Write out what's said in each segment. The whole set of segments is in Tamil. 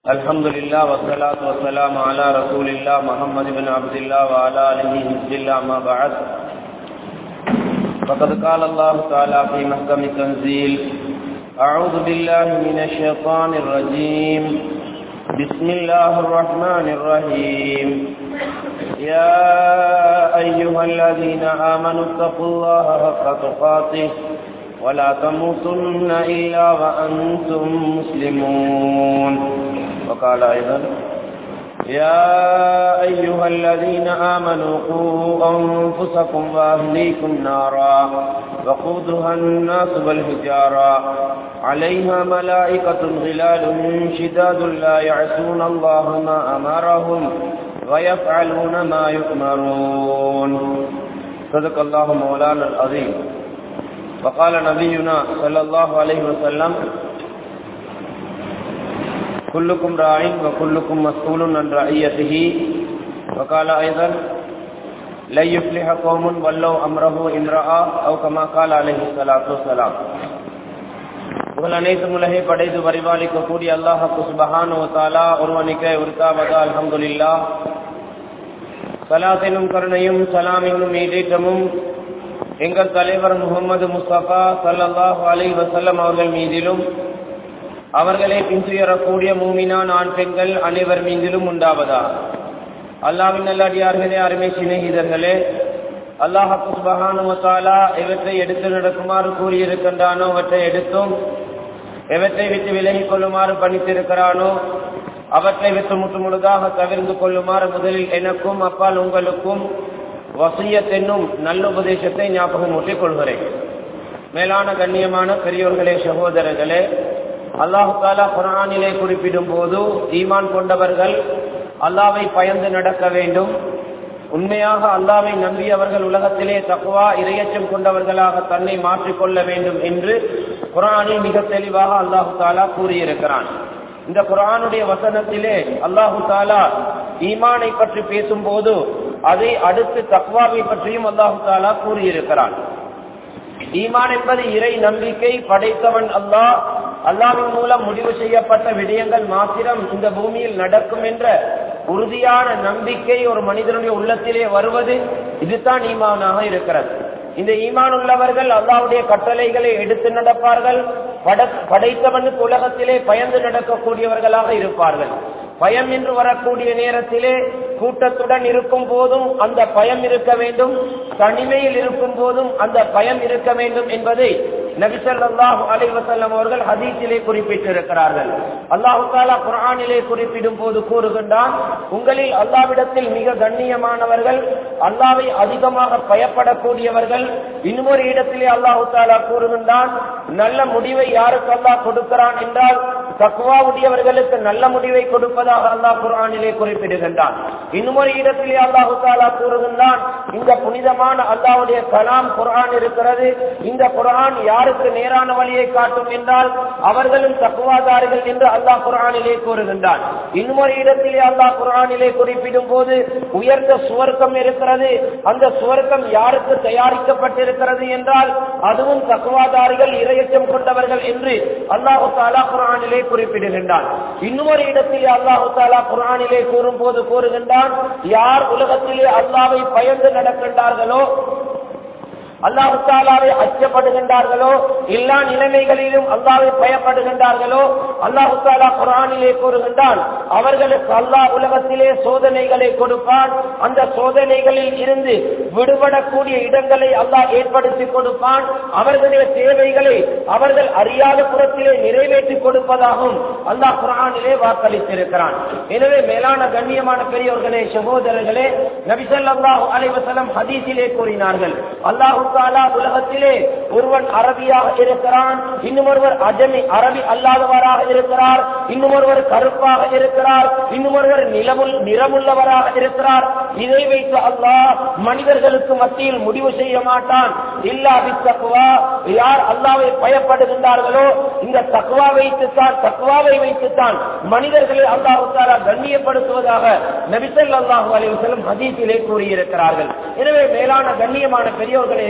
الحمد لله والصلاة والسلام على رسول الله محمد بن عبد الله وعلى آله حزب الله ما بعد فقد قال الله تعالى في محكم تنزيل أعوذ بالله من الشيطان الرجيم بسم الله الرحمن الرحيم يا أيها الذين آمنوا اتقوا الله حق تقاته ولا تموتن إلا وأنتم مسلمون وقال أيضا يا أيها الذين آمنوا قوا أنفسكم وأهليكم نارا وقودها الناس والحجارة عليها ملائكة غلال شداد لا يعصون الله ما أمرهم ويفعلون ما يؤمرون صدق الله مولانا العظيم وقال نبينا صلى الله عليه وسلم كلكم راع وكلكم مسؤول عن رعيته وقال أيضا لن يفلح قوم ولوا أمره إن رأى أو كما قال عليه الصلاة والسلام புகழ் அனைத்து உலகை படைத்து பரிபாலிக்கக்கூடிய அல்லாஹு சுபஹானு தாலா ஒருவனுக்கே உருத்தாவதா அல்ஹம்துலில்லா சலாத்தினும் கருணையும் சலாமினும் ஈடேற்றமும் எங்கள் தலைவர் முகமது முஸ்தபா சல்லாஹு அலை வசல்லம் அவர்கள் மீதிலும் அவர்களை பின்துயரக்கூடிய மூமினான் ஆண் பெண்கள் அனைவர் மீதிலும் உண்டாவதா அல்லாவின் நல்லடியார்களே அருமை சிநேகிதர்களே அல்லாஹு சுபஹானுமத்தாலா இவற்றை எடுத்து நடக்குமாறு கூறியிருக்கின்றானோ அவற்றை எடுத்தும் எவற்றை விட்டு விலகிக் கொள்ளுமாறு பணித்திருக்கிறானோ அவற்றை விட்டு முற்று முழுதாக தவிர்ந்து கொள்ளுமாறு முதலில் எனக்கும் அப்பால் உங்களுக்கும் வசியத்தென்னும் நல்ல உபதேசத்தை ஞாபகம் ஊட்டிக் கொள்கிறேன் மேலான கண்ணியமான பெரியோர்களே சகோதரர்களே அல்லாஹு தாலா குரானிலே குறிப்பிடும் போது ஈமான் கொண்டவர்கள் அல்லாவை பயந்து நடக்க வேண்டும் உண்மையாக அல்லாவை நம்பியவர்கள் உலகத்திலே தக்குவா இரையச்சம் கொண்டவர்களாக தன்னை மாற்றிக்கொள்ள வேண்டும் என்று குரானில் மிக தெளிவாக அல்லாஹு தாலா கூறியிருக்கிறான் இந்த குரானுடைய வசனத்திலே அல்லாஹு தாலா ஈமானை பற்றி பேசும்போது அதை அடுத்து தக்வாவை பற்றியும் அல்லாஹு தாலா கூறியிருக்கிறான் ஈமான் என்பது இறை நம்பிக்கை படைத்தவன் அல்லாஹ் அல்லாவின் மூலம் முடிவு செய்யப்பட்ட விடயங்கள் மாத்திரம் இந்த பூமியில் நடக்கும் என்ற உறுதியான நம்பிக்கை ஒரு மனிதனுடைய உள்ளத்திலே வருவது இதுதான் ஈமானாக இருக்கிறது இந்த ஈமான் உள்ளவர்கள் அல்லாவுடைய கட்டளைகளை எடுத்து நடப்பார்கள் படைத்தவனுக்கு உலகத்திலே பயந்து நடக்கக்கூடியவர்களாக இருப்பார்கள் பயம் என்று வரக்கூடிய நேரத்திலே கூட்டத்துடன் இருக்கும் போதும் அந்த பயம் இருக்க வேண்டும் தனிமையில் இருக்கும் போதும் அந்த பயம் இருக்க வேண்டும் என்பதை நபிசல்லாஹு அலை வசல்லம் அவர்கள் ஹதீஸிலே குறிப்பிட்டிருக்கிறார்கள் அல்லாஹு தாலா குரானிலே குறிப்பிடும் போது கூறுகின்றான் உங்களில் அல்லாவிடத்தில் மிக கண்ணியமானவர்கள் அல்லாவை அதிகமாக பயப்படக்கூடியவர்கள் இன்னொரு இடத்திலே அல்லாஹு தாலா கூறுகின்றான் நல்ல முடிவை யாருக்கு அல்லாஹ் கொடுக்கிறான் என்றால் தக்குவாவுடையவர்களுக்கு நல்ல முடிவை கொடுப்பதாக அல்லாஹ் குரானிலே குறிப்பிடுகின்றான் இன்னொரு இடத்திலே அல்லாஹு தாலா கூறுகின்றான் இந்த புனிதமான அல்லாவுடைய கலாம் குரான் இருக்கிறது இந்த குரான் யாருக்கு நேரான வழியை காட்டும் என்றால் அவர்களும் தக்குவாதார்கள் என்று அல்லாஹ் குரானிலே கூறுகின்றான் இன்னொரு இடத்திலே அல்லாஹ் குரானிலே குறிப்பிடும் போது உயர்ந்த சுவர்க்கம் இருக்கிறது அந்த சுவர்க்கம் யாருக்கு தயாரிக்கப்பட்டிருக்கிறது என்றால் அதுவும் தக்குவாதாரிகள் இரையச்சம் கொண்டவர்கள் என்று அல்லாஹு தாலா குரானிலே குறிப்பிடுகின்றான் இன்னொரு இடத்திலே அல்லாஹு தாலா குரானிலே கூறும் போது கூறுகின்றான் யார் உலகத்திலே அல்லாவை பயந்து நடக்கின்றார்களோ அல்லாஹு தாலாவை அச்சப்படுகின்றார்களோ எல்லா நிலைமைகளிலும் அல்லாவை பயப்படுகின்றார்களோ அல்லாஹு தாலா குரானிலே கூறுகின்றான் அவர்களுக்கு அல்லாஹ் உலகத்திலே சோதனைகளை கொடுப்பான் அந்த சோதனைகளில் இருந்து விடுபடக்கூடிய இடங்களை அல்லாஹ் ஏற்படுத்தி கொடுப்பான் அவர்களுடைய தேவைகளை அவர்கள் அறியாத புறத்திலே நிறைவேற்றி கொடுப்பதாகவும் அல்லாஹ் குரானிலே வாக்களித்திருக்கிறான் எனவே மேலான கண்ணியமான பெரியவர்களே சகோதரர்களே நபிசல்லாஹு அலைவசலம் ஹதீஸிலே கூறினார்கள் அல்லாஹு தாலா உலகத்திலே ஒருவன் அரபியாக இருக்கிறான் இன்னும் ஒருவர் அஜமி அரபி அல்லாதவராக இருக்கிறார் இன்னும் ஒருவர் கருப்பாக இருக்கிறார் இன்னும் ஒருவர் நிலமுல் நிறமுள்ளவராக இருக்கிறார் இதை வைத்து அல்லாஹ் மனிதர்களுக்கு மத்தியில் முடிவு செய்ய மாட்டான் இல்லா தக்குவா யார் அல்லாவை பயப்படுகின்றார்களோ இந்த தக்குவா வைத்துத்தான் தக்குவாவை வைத்துத்தான் மனிதர்களை அல்லாஹு தாலா கண்ணியப்படுத்துவதாக நபிசல் அல்லாஹு அலைவசலம் ஹதீஸிலே கூறியிருக்கிறார்கள் எனவே மேலான கண்ணியமான பெரியோர்களே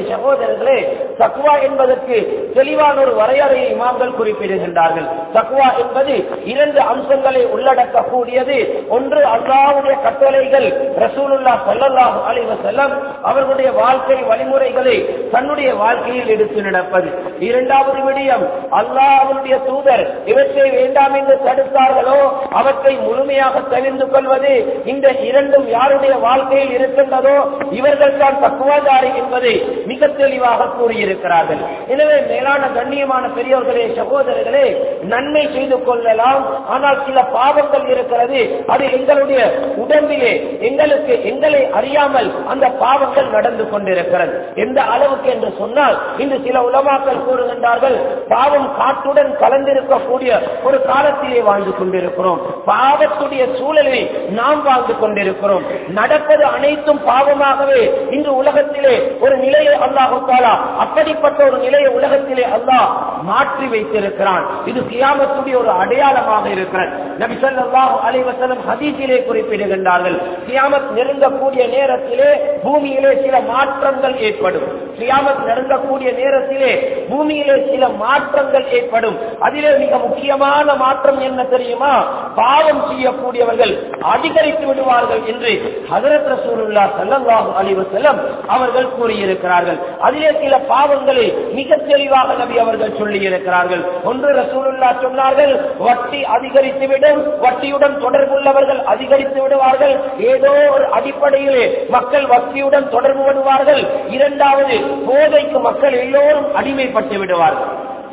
சகோதரர்களே தக்குவா என்பதற்கு தெளிவான ஒரு வரையறையை இமாம்கள் குறிப்பிடுகின்றார்கள் தக்குவா என்பது இரண்டு அம்சங்களை உள்ளடக்கக்கூடியது ஒன்று அல்லாவுடைய கட்டளைகள் ரசூலுல்லா ஸல்லல்லாஹு அலைஹி வஸல்லம் அவர்களுடைய வாழ்க்கை வழிமுறைகளை தன்னுடைய வாழ்க்கையில் எடுத்து நடப்பது இரண்டாவது விடயம் அல்லாஹ் அவருடைய தூதர் இவற்றை வேண்டாம் என்று தடுத்தார்களோ அவற்றை முழுமையாக தெரிந்து கொள்வது இந்த இரண்டும் யாருடைய வாழ்க்கையில் இருக்கின்றதோ இவர்கள் தான் தக்குவாதாரி என்பதை மிக தெளிவாக கூறியிருக்கிறார்கள் எனவே மேலான கண்ணியமான பெரியவர்களே சகோதரர்களே நன்மை செய்து கொள்ளலாம் ஆனால் சில பாவங்கள் இருக்கிறது அது எங்களுடைய உடம்பிலே எங்களுக்கு எங்களை அறியாமல் அந்த பாவங்கள் நடந்து கொண்டிருக்கிறது எந்த அளவுக்கு என்று சொன்னால் இன்று சில உலமாக்கள் கூறுகின்றார்கள் பாவம் காற்றுடன் கலந்திருக்கக்கூடிய ஒரு காலத்திலே வாழ்ந்து கொண்டிருக்கிறோம் பாவத்துடைய சூழலை நாம் வாழ்ந்து கொண்டிருக்கிறோம் நடப்பது அனைத்தும் பாவமாகவே இன்று உலகத்திலே ஒரு நிலையை அல்லாஹு தாலா அப்படிப்பட்ட ஒரு நிலையை உலகத்திலே அல்லாஹ் மாற்றி வைத்திருக்கிறான் இது கியாமத்துடைய ஒரு அடையாளமாக இருக்கிறது நபி ஸல்லல்லாஹு அலைஹி வஸல்லம் ஹதீஸிலே குறிப்பிடுகின்றார்கள் கியாமத் நெருங்கக்கூடிய நேரத்திலே பூமியிலே சில மாற்றங்கள் ஏற்படும் கியாமத் நெருங்கக்கூடிய நேரத்திலே பூமியிலே சில மாற்றங்கள் ஏற்படும் அதிலே மிக முக்கியமான மாற்றம் என்ன தெரியுமா பாவம் செய்யக்கூடியவர்கள் அதிகரித்து விடுவார்கள் என்று ஹஜரத் ரசூலுல்லாஹ் ஸல்லல்லாஹு அலைஹி வஸல்லம் அவர்கள் கூறியிருக்கிறார்கள் அதிலே சில பாவங்களை மிக தெளிவாக நபி அவர்கள் சொல்லி இருக்கிறார்கள் ஒன்று ரசூலுல்லா சொன்னார்கள் வட்டி அதிகரித்துவிடும் வட்டியுடன் தொடர்புள்ளவர்கள் அதிகரித்து விடுவார்கள் ஏதோ ஒரு அடிப்படையிலே மக்கள் வட்டியுடன் தொடர்பு விடுவார்கள் இரண்டாவது போதைக்கு மக்கள் எல்லோரும் அடிமைப்பட்டு விடுவார்கள்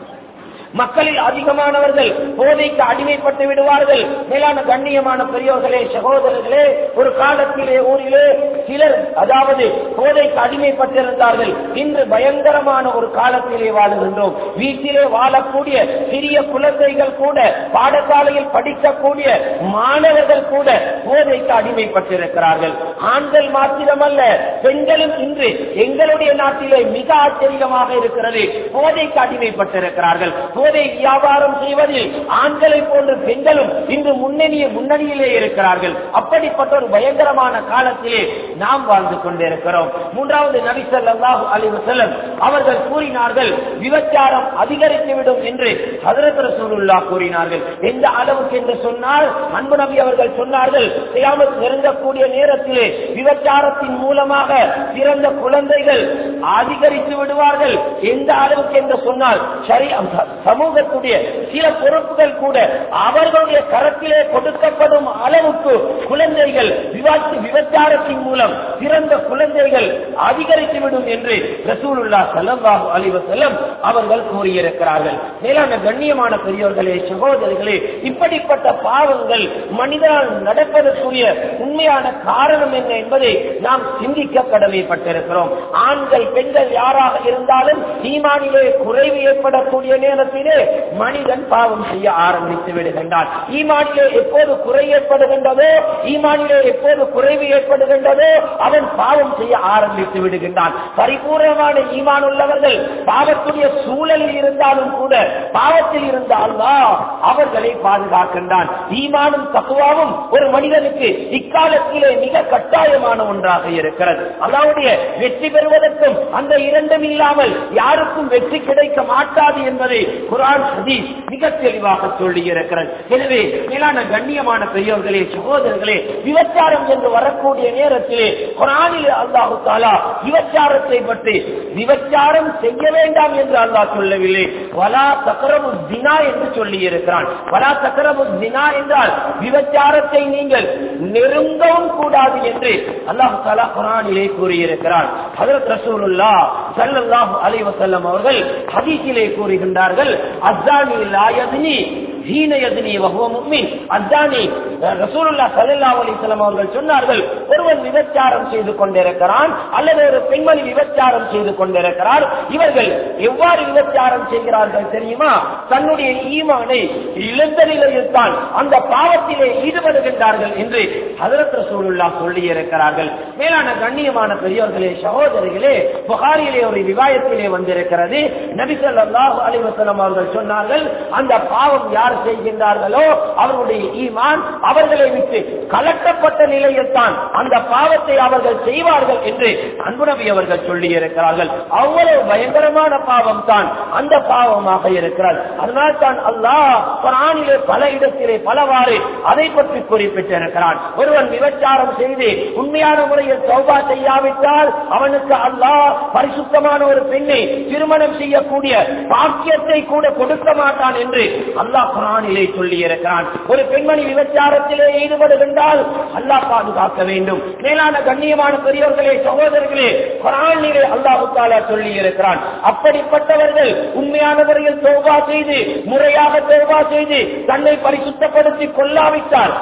மக்களில் அதிகமானவர்கள் போதைக்கு அடிமைப்பட்டு விடுவார்கள் மேலான கண்ணியமான பெரியோர்களே சகோதரர்களே ஒரு காலத்திலே ஊரிலே சிலர் அதாவது போதைக்கு அடிமைப்பட்டிருந்தார்கள் இன்று பயங்கரமான ஒரு காலத்திலே வாழுகின்றோம் வீட்டிலே வாழக்கூடிய சிறிய குழந்தைகள் கூட பாடசாலையில் படிக்கக்கூடிய மாணவர்கள் கூட போதைக்கு அடிமைப்பட்டிருக்கிறார்கள் ஆண்கள் மாத்திரமல்ல பெண்களும் இன்று எங்களுடைய நாட்டிலே மிக ஆச்சரியமாக இருக்கிறது போதைக்கு அடிமைப்பட்டிருக்கிறார்கள் போதை வியாபாரம் செய்வதில் ஆண்களை போன்று பெண்களும் இன்று முன்னணிய முன்னணியிலே இருக்கிறார்கள் அப்படிப்பட்ட ஒரு பயங்கரமான காலத்திலே நாம் வாழ்ந்து கொண்டிருக்கிறோம் மூன்றாவது நபி ஸல்லல்லாஹு அலைஹி வஸல்லம் அவர்கள் கூறினார்கள் விபச்சாரம் அதிகரித்துவிடும் என்று ஹஜரத் ரசூலுல்லாஹ் கூறினார்கள் எந்த அளவுக்கு என்று சொன்னால் அன்பு நபி அவர்கள் சொன்னார்கள் கியாமத் நெருங்கக்கூடிய நேரத்திலே விபச்சாரத்தின் மூலமாக பிறந்த குழந்தைகள் அதிகரித்து விடுவார்கள் எந்த அளவுக்கு என்று சொன்னால் சரி சமூகத்துடைய சில பொறுப்புகள் கூட அவர்களுடைய கரத்திலே கொடுக்கப்படும் அளவுக்கு குழந்தைகள் விவாதி விபச்சாரத்தின் மூலம் பிறந்த குழந்தைகள் அதிகரித்துவிடும் என்று ரசூலுல்லா ஸல்லல்லாஹு அலைஹி வஸல்லம் அவர்கள் கூறியிருக்கிறார்கள் மேலான கண்ணியமான பெரியோர்களே சகோதரிகளே இப்படிப்பட்ட பாவங்கள் மனிதனால் நடப்பதற்குரிய உண்மையான காரணம் என்ன என்பதை நாம் சிந்திக்க கடமைப்பட்டிருக்கிறோம் ஆண்கள் பெண்கள் யாராக இருந்தாலும் ஈமானிலே குறைவு ஏற்படக்கூடிய நேரத்திலே மனிதன் பாவம் செய்ய ஆரம்பித்து விடுகின்றான் ஈமானிலே எப்போது குறை ஏற்படுகின்றதோ ஈமானிலே எப்போது குறைவு ஏற்படுகின்றதோ அவன் பாவம் செய்ய ஆரம்பித்து விடுகின்றான் பரிபூர்ணமான ஈமான் உள்ளவர்கள் பாவத்துடைய சூழலில் இருந்தாலும் கூட பாவத்தில் இருந்தால்தான் அவர்களை பாதுகாக்கின்றான் ஈமானும் தக்குவாவும் ஒரு மனிதனுக்கு இக்காலத்திலே மிக கட்டாயமான ஒன்றாக இருக்கிறது அதாவது வெற்றி பெறுவதற்கும் அந்த இரண்டும் இல்லாமல் யாருக்கும் வெற்றி கிடைக்க மாட்டாது என்பதை குரான் ஹதீஸ் மிக தெளிவாக சொல்லி இருக்கிறது எனவே மேலான கண்ணியமான பெரியோர்களே சகோதரர்களே விபச்சாரம் என்று வரக்கூடிய நேரத்திலே குரானில் அல்லாஹு தாலா விபச்சாரத்தை பற்றி விபச்சாரம் செய்ய வேண்டாம் என்று அல்லாஹ் சொல்லவில்லை வலா சக்கரமு தினா என்று சொல்லி இருக்கிறான் வலா சக்கரமு தினா என்றால் விபச்சாரத்தை நீங்கள் நெருங்கவும் கூடாது என்று அல்லாஹு தாலா குரானிலே கூறியிருக்கிறான் ஹதரத் ரசூலுல்லா ஸல்லல்லாஹு அலைஹி வஸல்லம் அவர்கள் ஹதீஸிலே கூறுகின்றார்கள் அஸ்ஸானி லா யத்னி ஹீன யத்னி வஹுவ முஃமின் அஸ்ஸானி ரசூலுல்லாஹ் ஸல்லல்லாஹு அலைஹி வஸல்லம் அவர்கள் சொன்னார்கள் ஒருவன் விபச்சாரம் செய்து கொண்டிருக்கிறான் அல்லது ஒரு பெண்மணி விபச்சாரம் செய்து கொண்டிருக்கிறார் இவர்கள் எவ்வாறு விபச்சாரம் செய்கிறார்கள் தெரியுமா தன்னுடைய ஈமானை இழந்த நிலையில் தான் அந்த பாவத்திலே ஈடுபடுகின்றார்கள் என்று ஹதரத் ரசூலுல்லாஹ் சொல்லி இருக்கிறார்கள் மேலான கண்ணியமான பெரியோர்களே சகோதரிகளே புகாரிலே ஒரு விவாயத்திலே வந்திருக்கிறது நபி ஸல்லல்லாஹு அலைஹி வஸல்லம் அவர்கள் சொன்னார்கள் அந்த பாவம் யார் யார் செய்கின்றார்களோ அவர்களுடைய ஈமான் அவர்களை விட்டு கலட்டப்பட்ட நிலையில் தான் அந்த பாவத்தை அவர்கள் செய்வார்கள் என்று அன்பு நபி அவர்கள் சொல்லி இருக்கிறார்கள் அவ்வளவு பயங்கரமான பாவம் தான் அந்த பாவமாக இருக்கிறார் அதனால் தான் அல்லாஹ் குரானிலே பல இடத்திலே பலவாறு அதை பற்றி குறிப்பிட்டிருக்கிறான் ஒருவன் விபச்சாரம் செய்து உண்மையான முறையில் சௌபா செய்யாவிட்டால் அவனுக்கு அல்லாஹ் பரிசுத்தமான ஒரு பெண்ணை திருமணம் செய்யக்கூடிய பாக்கியத்தை கூட கொடுக்க மாட்டான் என்று அல்லாஹ் குரானிலே சொல்லி இருக்கிறான் ஒரு பெண்மணி விபச்சாரத்திலே ஈடுபடுகின்றால் அல்லாஹ் பாதுகாக்க வேண்டும் மேலான கண்ணியமான பெரியவர்களே சகோதரர்களே குரானிலே அல்லாஹு தாலா சொல்லி இருக்கிறான் அப்படிப்பட்டவர்கள் உண்மையான முறையில் தோபா செய்து முறையாக தோபா செய்து தன்னை பரிசுத்தப்படுத்திக் கொள்ளாவிட்டால்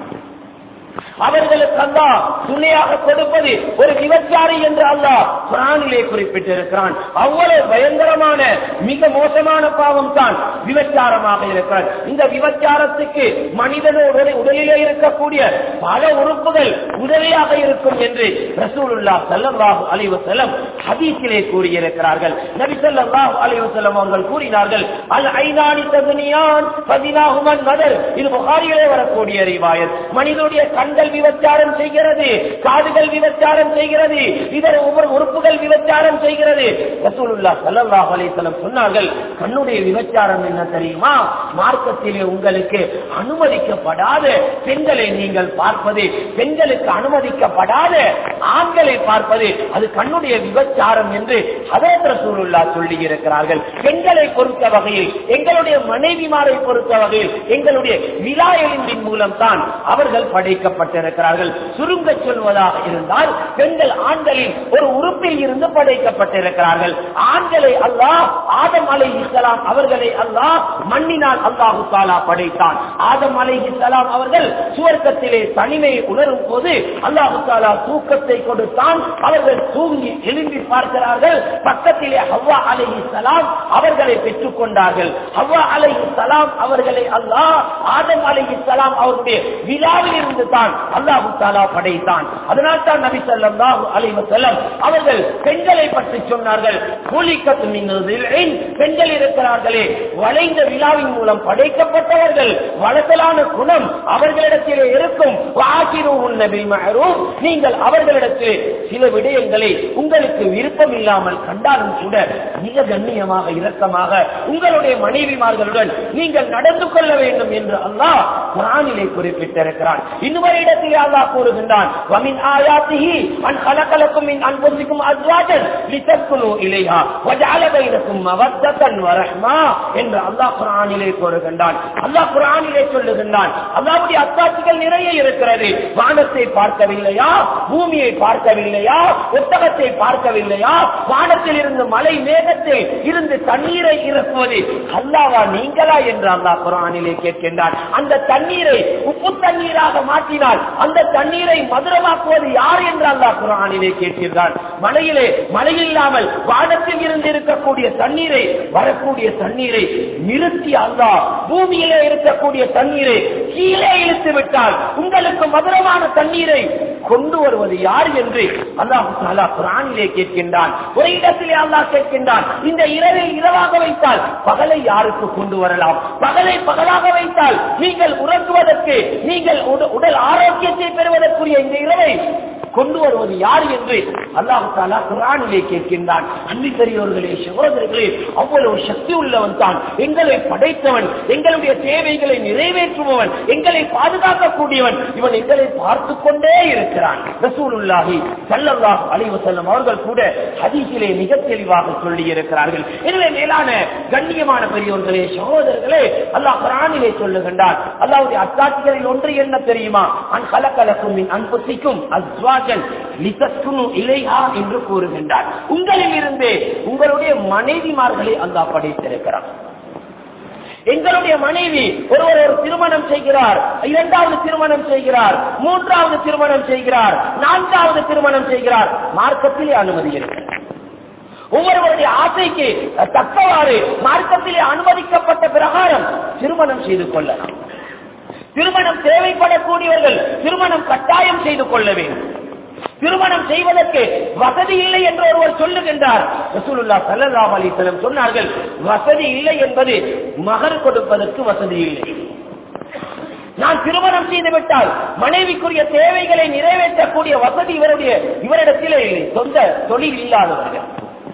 அவர்களுக்கு அல்லாஹ் துணையாக கொடுப்பது ஒரு விபச்சாரி என்று அல்லாஹ் குரானிலே குறிப்பிட்டிருக்கிறான் அவ்வளவு பயங்கரமான மிக மோசமான பாவம் தான் விபச்சாரமாக இருக்கிறார் இந்த விபச்சாரத்துக்கு மனிதனோட உடலிலே இருக்கக்கூடிய பல உறுப்புகள் உதவியாக இருக்கும் என்று ரசூலுல்லா ஸல்லல்லாஹு அலைஹி வஸல்லம் ஹதீஸிலே கூறியிருக்கிறார்கள் நபி ஸல்லல்லாஹு அலைஹி வஸல்லம் அவர்கள் கூறினார்கள் அல் ஐனானி ததுனியான் பதினாகுமன் மதர் இது புகாரியிலே வரக்கூடிய ரிவாயத் மனிதனுடைய கண்கள் விபச்சாரம் செய்கிறது காதுகள் விபச்சாரம் செய்கிறது இதர ஒவ்வொரு உறுப்புகள் விபச்சாரம் செய்கிறது ரசூலுல்லா ஸல்லல்லாஹு அலைஹி வஸல்லம் சொன்னார்கள் கண்ணுடைய விபச்சாரம் என்ன தெரியுமா மார்க்கத்திலே உங்களுக்கு அனுமதிக்கப்படாத பெண்களை நீங்கள் பார்ப்பது பெண்களுக்கு அனுமதிக்கப்படாத ஆண்களை பார்ப்பது அது கண்ணுடைய விபச்சாரம் என்று ஹதரத் ரசூலுல்லா சொல்லி இருக்கிறார்கள் பெண்களை பொறுத்த வகையில் எங்களுடைய மனைவிமாரை பொறுத்த வகையில் எங்களுடைய விழா எலும்பின் மூலம் தான் அவர்கள் படைக்கப்பட்டிருக்கிறார்கள் சுருங்க சொல்வதாக இருந்தால் பெண்கள் ஆண்களின் ஒரு உறுப்பில் இருந்து படைக்கப்பட்டிருக்கிறார்கள் ஆண்களை அல்லாஹ் ஆதம் அலை இஸ்லாம் அவர்களை அல்லாஹ் மண்ணினால் அல்லாஹு தாலா படைத்தான் ஆதம் அலை இஸ்லாம் அவர்கள் சுவர்க்கத்திலே தனிமையை உணரும் போது அல்லாஹு தாலா தூக்கத்தை கொடுத்தான் அவர்கள் தூங்கி எழும்பி பார்க்கிறார்கள் பக்கத்திலே ஹவ்வா அலை இஸ்லாம் அவர்களை பெற்றுக் கொண்டார்கள் ஹவ்வா அலை இஸ்லாம் அவர்களை அல்லாஹ் ஆதம் அலை இஸ்லாம் அவருடைய விழாவில் இருந்து தான் அல்லாஹு தாலா படைத்தான் அதனால் தான் நபி ஸல்லல்லாஹு அலைஹி வஸல்லம் அவர்கள் பெண்களை பற்றி சொன்னார்கள் கூலிக்கத்து மின்னதில் பெண்கள் இருக்கிறார்களே வளைந்த விழாவின் மூலம் படைக்கப்பட்டவர்கள் வளசலான குணம் அவர்களிடத்திலே இருக்கும் வாகிருஹுன்ன பில் மஅரூஃப். நீங்கள் அவர்களிடத்தில் சில விடயங்களை உங்களுக்கு விருப்பம் இல்லாமல் கண்டாலும் கூட மிக கண்ணியமாக இரக்கமாக உங்களுடைய மனைவிமார்களுடன் நீங்கள் நடந்து கொள்ள வேண்டும் என்று அல்லாஹ் குரானிலே குறிப்பிட்டிருக்கிறான் இன்னொரு இடத்திலே அல்லாஹ் கூறுகின்றான் வமின் ஆயாத்திஹி அன் கலகலக்கும் மின் அன்புசிக்கும் அஸ்வாஜன் லிதஸ்குனு இலைஹா வஜஅல பைனக்கும் மவத்தன் வரஹ்மா என்று அல்லாஹ் குரானிலே கூறுகின்றான் அல்லாஹ் குரானிலே சொல்லுகின்றான் அல்லாஹ்வுடைய அத்தாட்சிகள் நிறைய இருக்கிறது வானத்தை பார்க்கவில்லையா பூமியை பார்க்கவில்லையா ஒட்டகத்தை பார்க்கவில்லையா வானத்தில் இருந்து மலை மேகத்தில் இருந்து தண்ணீரை இறக்குவது அல்லாவா நீங்களா என்று அல்லாஹ் குரானிலே கேட்கின்றான் அந்த தண்ணீரை உப்பு தண்ணீராக மாற்றினால் அந்த தண்ணீரை மதுரமாக்குவது யார் என்று அல்லாஹ் குரானிலே கேட்கின்றான் மலையிலே மழை இல்லாமல் வானத்தில் இருந்து இருக்கக்கூடிய தண்ணீரை வரக்கூடிய தண்ணீரை நிறுத்தி அல்லாஹ் பூமியிலே இருக்கக்கூடிய தண்ணீரை கீழே இழுத்து விட்டால் உங்களுக்கு மதுரமான தண்ணீரை கொண்டு வருவது யார் என்று அல்லாஹ் தாலா குரானிலே கேட்கின்றான் ஒரு இடத்திலே அல்லாஹ் கேட்கின்றான் இந்த இரவை இரவாக வைத்தால் பகலை யாருக்கு கொண்டு வரலாம் பகலை பகலாக வைத்தால் நீங்கள் உறங்குவதற்கு நீங்கள் உட- உடல் ஆரோக்கியத்தை பெறுவதற்குரிய இந்த இரவை கொண்டு வருவது யார் என்று அல்லாஹு தாலா குரானிலே கேட்கின்றான் அன்பு பெரியவர்களே சகோதரர்களே அவ்வளவு சக்தி உள்ளவன் தான் எங்களை படைத்தவன் எங்களுடைய தேவைகளை நிறைவேற்றுபவன் எங்களை பாதுகாக்கக்கூடியவன் இவன் எங்களை பார்த்து கொண்டே இருக்கிறான் ரசூலுல்லாஹி ஸல்லல்லாஹு அலைஹி வஸல்லம் அவர்கள் கூட ஹதீஸிலே மிக தெளிவாக சொல்லி இருக்கிறார்கள் எனவே மேலான கண்ணியமான பெரியவர்களே சகோதரர்களே அல்லாஹ் குரானிலே சொல்லுகின்றான் அல்லாஹ்வுடைய அத்தாட்சிகளில் ஒன்று என்ன தெரியுமா அன் கலக்கலக்கும் மின் அன்புசிக்கும் அஸ்வாஜன் லிதஸ்குனு இலைஹா என்று கூறுகின்றார் உங்களில் இருந்தே உங்களுடைய மனைவிமார்களை அல்லாஹ் படைத்திருக்கிறார் எங்களுடைய மனைவி ஒருவர் ஒரு திருமணம் செய்கிறார் இரண்டாவது திருமணம் செய்கிறார் மூன்றாவது திருமணம் செய்கிறார் நான்காவது திருமணம் செய்கிறார் மார்க்கத்திலே அனுமதி இருக்கிறது ஒவ்வொருவருடைய ஆசைக்கு தக்கவாறு மார்க்கத்திலே அனுமதிக்கப்பட்ட பிரகாரம் திருமணம் செய்து கொள்ளலாம் திருமணம் தேவைப்படக்கூடியவர்கள் திருமணம் கட்டாயம் செய்து கொள்ள வேண்டும் திருமணம் செய்வதற்கு வசதி இல்லை என்று ஒருவர் சொல்லுகின்றார் ரசூலுல்லாஹ் ஸல்லல்லாஹு அலைஹி வஸல்லம் சொன்னார்கள் வசதி இல்லை என்பது மகர் கொடுப்பதற்கு வசதி இல்லை நான் திருமணம் செய்து விட்டால் மனைவிக்குரிய தேவைகளை நிறைவேற்றக்கூடிய வசதி இவருடைய இவரிடத்திலே இல்லை சொந்த தொழில் இல்லாதவர்கள்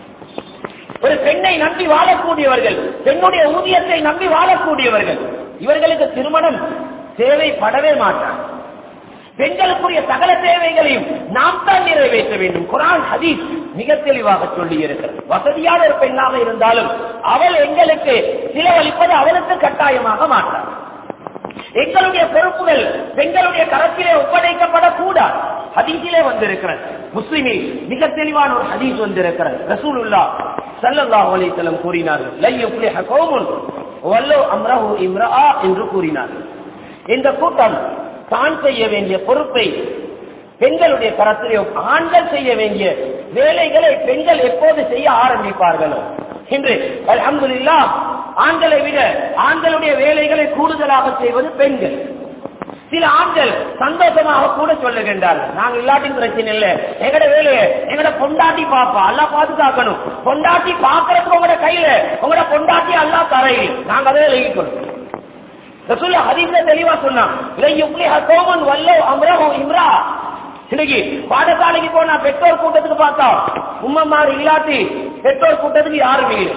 ஒரு பெண்ணை நம்பி வாழக்கூடியவர்கள் பெண்ணுடைய ஊதியத்தை நம்பி வாழக்கூடியவர்கள் இவர்களுக்கு திருமணம் தேவைப்படவே மாட்டார் பெண்களுக்குரிய சகல தேவைகளையும் நாம் தான் நிறைவேற்ற வேண்டும் குரான் ஹதீஸ் மிக தெளிவாக சொல்லி இருக்கிறது வசதியான ஒரு பெண்ணாக இருந்தாலும் அவள் எங்களுக்கு செலவழிப்பது அவளுக்கு கட்டாயமாக மாட்டார் எங்களுடைய பொறுப்புகள் பெண்களுடைய கரத்திலே ஒப்படைக்கப்படக்கூடாது ஹதீஸிலே வந்திருக்கிறது முஸ்லிமில் மிக தெளிவான ஒரு ஹதீஸ் வந்திருக்கிறது ரசூலுல்லா ஸல்லல்லாஹு அலைஹி வஸல்லம் கூறினார்கள் லை யுஃப்லிஹ கௌமுன் வல்லோ அம்ரஹு இம்ரஆ என்று கூறினார்கள் இந்த கூட்டம் தான் செய்ய வேண்டிய பொறுப்பை பெண்களுடைய கரத்திலே ஆண்கள் செய்ய வேண்டிய வேலைகளை பெண்கள் எப்போது செய்ய ஆரம்பிப்பார்களோ இன்று அல்ஹம்துலில்லாஹ் ஆண்களை விட ஆண்களுடைய வேலைகளை கூடுதலாக செய்வது பெண்கள் சில ஆண்கள் சந்தோஷமாக கூட சொல்லுகின்றார்கள் நாங்க இல்லாட்டின் பிரச்சனை இல்ல எங்கட வேலையை எங்கட பொண்டாட்டி பாப்பா அல்லா பாதுகாக்கணும் பொண்டாட்டி பாக்குறதுக்கு உங்களோட கையில உங்களோட பொண்டாட்டி அல்லா தரையில் நாங்க அதை எழுதிக்கணும் ரசூல்லா ஹதீஸ்ல தெளிவா சொன்னான் இலை யுப்லிஹ கௌமன் வல்லோ அம்ரஹு இம்ரா இன்னைக்கு பாடசாலைக்கு போனா பெற்றோர் கூட்டத்துக்கு பார்த்தா உம்மமார் இல்லாட்டி பெற்றோர் கூட்டத்துக்கு யாருமே இல்லை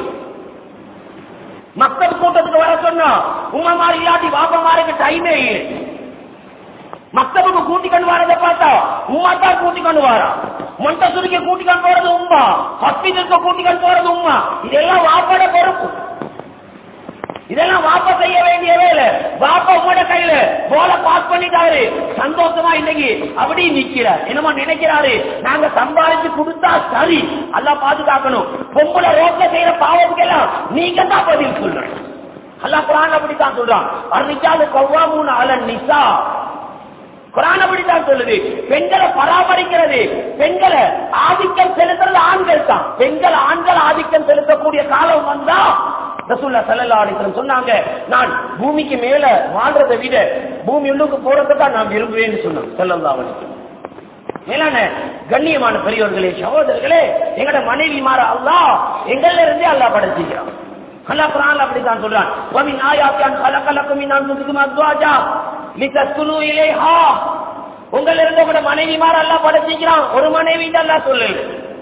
மக்கள் கூட்டத்துக்கு வர சொன்னா உம்மமார் இல்லாட்டி பாப்பமாருக்கு டைமே இல்லை மக்தபுக்கு கூட்டி கொண்டு வரதை பார்த்தா உமா தான் கூட்டி கொண்டு வரா மொண்டசுரிக்கு கூட்டி கொண்டு போறது உமா ஹாஸ்பிட்டலுக்கு கூட்டி கொண்டு போறது உமா இதெல்லாம் வாப்பட பொறுப்பு இதெல்லாம் வாப்பா செய்ய வேண்டிய வேலை வாப்பா உங்களோட கையில போல பாஸ் பண்ணிட்டாரு சந்தோஷமா இன்னைக்கு அப்படி நிக்கிறார் என்னமோ நினைக்கிறாரு நாங்க சம்பாதிச்சு கொடுத்தா சரி எல்லாம் பாதுகாக்கணும் பொம்பளை ரோட்ல செய்யற பாவத்துக்கு எல்லாம் நீங்க தான் பதில் சொல்லணும் அல்லாஹ் குரான் அப்படித்தான் சொல்றான் அன்னிச்சாது கவ்வாமூன் அலன் நிசா குரான் அப்படித்தான் சொல்லுது பெண்களை பராமரிக்கிறது பெண்களை ஆதிக்கம் செலுத்துறது ஆண்கள் தான் பெண்கள் ஆண்கள் ஆதிக்கம் செலுத்தக்கூடிய காலம் வந்தா ரசூல்லா சல்லா அலிஸ்லம் சொன்னாங்க நான் பூமிக்கு மேல வாழ்றதை விட பூமி உள்ளுக்கு போறதை தான் நான் விரும்புவேன்னு சொன்னேன் சல்லல்லா அலிஸ்லம் மேலான கண்ணியமான பெரியவர்களே சகோதரர்களே எங்கட மனைவி மாற அல்லா எங்கள்ல இருந்தே அல்லா படைச்சிக்கிறான் அல்லா குரான் அப்படித்தான் சொல்றான் வமின் ஆயாத்தியான் கலக்கலக்கும் மின் அன்சுக்கும் அத்வாஜா லிதஸ்குனு இலைஹா உங்கள இருந்து உங்களோட மனைவி மாற அல்லா படைச்சிக்கிறான் ஒரு மனைவி தான் அல்லா சொல்லல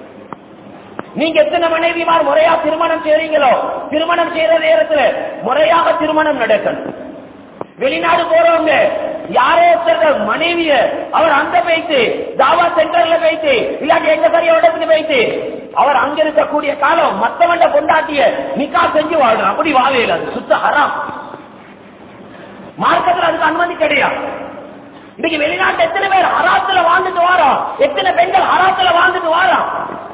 நீங்க எத்தனை மனைவிமார் முறையா திருமணம் செய்றீங்களோ திருமணம் செய்யற நேரத்துல முறையாக திருமணம் நடக்கணும் வெளிநாடு போறவங்க யாரோ ஒருத்தர் மனைவிய அவர் அங்க போயிட்டு தாவா சென்டர்ல போயிட்டு இல்லாட்டி எங்க பெரிய இடத்துக்கு போயிட்டு அவர் அங்க இருக்கக்கூடிய காலம் மத்தவண்ட கொண்டாட்டிய நிக்கா செஞ்சு வாழ்றோம் அப்படி வாழையில அது சுத்த ஹராம் மார்க்கத்துல அதுக்கு அனுமதி கிடையாது இன்னைக்கு வெளிநாட்டு எத்தனை பேர் ஹராத்துல வாழ்ந்துட்டு வாரோம் எத்தனை பெண்கள் ஹராத்துல வாழ்ந்துட்டு வாரோம்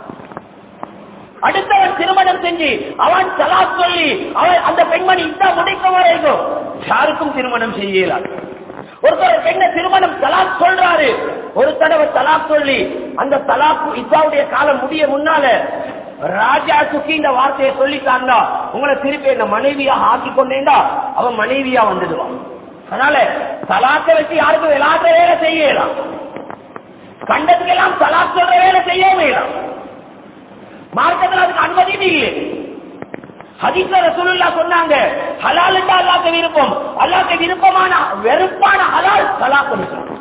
அடுத்தவன் திருமணம் செஞ்சு அவன் தலா சொல்லி அவன் அந்த பெண்மணி இந்த முடிக்க வரைக்கும் யாருக்கும் திருமணம் செய்யலாம் ஒருத்தர் பெண்ணை திருமணம் தலாக் சொல்றாரு ஒரு தடவை தலாக் சொல்லி அந்த தலாக்கு இத்தாவுடைய காலம் முடிய முன்னால ராஜா சுக்கி இந்த வார்த்தையை சொல்லிட்டாங்க உங்களை திருப்பி என்ன மனைவியா ஆக்கி கொண்டேண்டா அவன் மனைவியா வந்துடுவான் அதனால தலாக்க வச்சு யாருக்கும் விளையாட்ட வேலை செய்யலாம் கண்டதுக்கெல்லாம் தலாக் சொல்ற வேலை செய்ய வேண்டாம் மார்க்கத்தில் அதுக்கு அனுமதியும் இல்லை ஹதீஸ்ல ரசூலுல்லாஹ் சொன்னாங்க ஹலால் என்றா அல்லாஹ்க்கு விருப்பம் அல்லாஹ்க்கு விருப்பமான வெறுப்பான ஹலால் தலாக்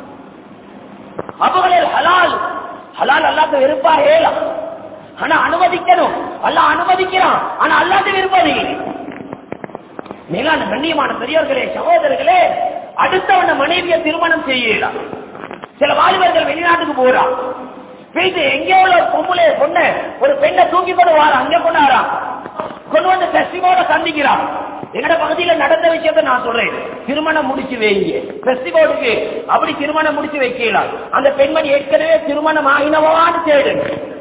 அபுகளில் ஹலால் ஹலால் அல்லாஹ்க்கு வெறுப்பா ஏலாம் ஆனா அனுமதிக்கணும் அல்லாஹ் அனுமதிக்கிறான் ஆனா அல்லாஹ்க்கு விருப்பம் இல்லை மேலான கண்ணியமான பெரியவர்களே சகோதரர்களே அடுத்தவன மனைவியை திருமணம் செய்யலாம் சில வாலிபர்கள் வெளிநாட்டுக்கு போறான் போயிட்டு எங்கே உள்ள ஒரு பொம்பளை பொண்ணு ஒரு பெண்ணை தூக்கி கொண்டு வாரா அங்க கொண்டாரா கொண்டு வந்து பெஸ்டிவோட சந்திக்கிறான் எங்கட பகுதியில நடந்த விஷயத்த நான் சொல்றேன் திருமணம் முடிச்சு வைங்க பெஸ்டிவோடுக்கு அப்படி திருமணம் முடிச்சு வைக்கலாம் அந்த பெண்மணி ஏற்கனவே திருமணம் ஆகினவான்னு தேடு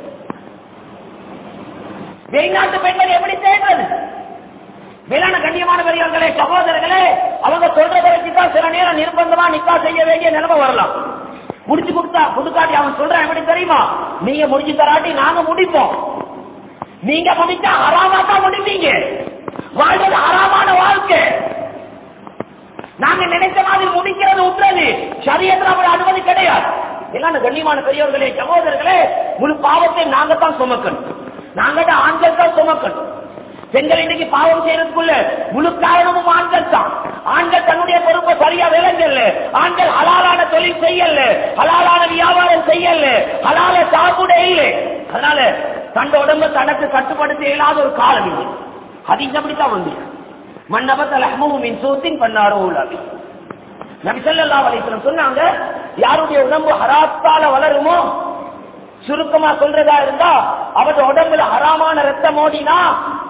வெளிநாட்டு பெண்மணி எப்படி தேடுறது மேலான கண்ணியமான பெரியவர்களே சகோதரர்களே அவங்க சொல்றதை வச்சுதான் சில நேரம் நிர்பந்தமா நிக்கா செய்ய வேண்டிய நிலைமை வரலாம் முடிச்சு கொடுத்தா புதுக்காட்டி அவன் சொல்றான் எப்படி தெரியுமா நீங்க முடிச்சு தராட்டி நாங்க முடிப்போம் நீங்க முடிச்சா ஹராமா தான் முடிப்பீங்க வாழ்றது ஹராமான வாழ்க்கை நாங்க நினைச்ச மாதிரி முடிக்கிறது உற்றது சரியத்துல அவட அனுமதி கிடையாது எல்லாம் கண்ணியமான பெரியவர்களே சகோதரர்களே முழு பாவத்தை நாங்க தான் சுமக்கணும் நாங்க தான் ஆண்கள் தான் சுமக்கணும் பெண்கள் இன்னைக்கு பாவம் செய்யறதுக்குள்ள முழு காரணமும் ஆண்கள் தான் ஆண்கள் தன்னுடைய பொறுப்பை சரியா விளங்கல ஆண்கள் ஹலாலான தொழில் செய்யல ஹலாலான வியாபாரம் செய்யல ஹலால சாப்பிட இல்லை அதனால தந்த உடம்ப தனக்கு கட்டுப்படுத்த இயலாத ஒரு காலம் இது அது அப்படித்தான் வந்து மன்னபத்தல் அஹ்மூமின் சூத்தின் பண்ணாரோ உள்ளாவி நபி ஸல்லல்லாஹு அலைஹி வஸல்லம் சொன்னாங்க யாருடைய உடம்பு ஹராத்தால வளருமோ சுருக்கமா சொல்றதா இருந்தா அவருடைய உடம்புல ஹராமான ரத்தம் ஓடினா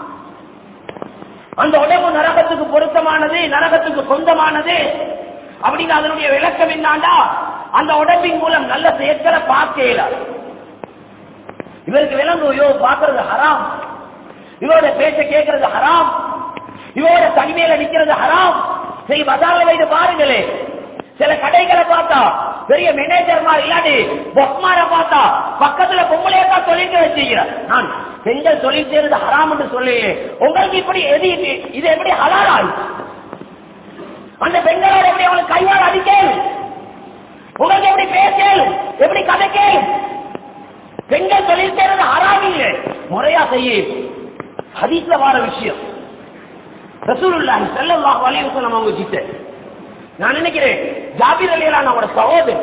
அந்த உடம்பு நரகத்துக்கு பொருத்தமானது நரகத்துக்கு சொந்தமானது அப்படின்னு அதனுடைய விளக்கம் என்னாண்டா அந்த உடம்பின் மூலம் நல்ல செயற்களை பார்க்க இயலாது இவருக்கு விளங்கும் ஐயோ பாக்குறது ஹராம் இவரோட பேச்ச கேட்கறது ஹராம் இவரோட தனிமையில நிக்கிறது ஹராம் சரி பஜார்ல வைத்து பாருங்களே சில கடைகளை பார்த்தா பெரிய மேனேஜர்மா இல்லாட்டி பொஸ்மார பார்த்தா பக்கத்துல பொம்பளையா தான் தொழில் வச்சுக்கிறார் நான் பெண்கள் தொழில் செய்யறது ஹராம் என்று சொல்லி உங்களுக்கு இப்படி எது இது எப்படி ஹலால் அந்த பெண்களோட எப்படி அவங்களுக்கு கைவாள் அடிக்கலும் உங்களுக்கு எப்படி பேசலும் எப்படி கதைக்கலும் பெண்கள் தொழில் செய்யறது ஹராம் இல்லை முறையா செய்ய ஹதீஸ்ல வார விஷயம் ரசூலுல்லாஹி ஸல்லல்லாஹு அலைஹி வஸல்லம் அவங்க கிட்ட நான் நினைக்கிறேன் ஜாபிர் அலியலான அவரோட சகோதரர்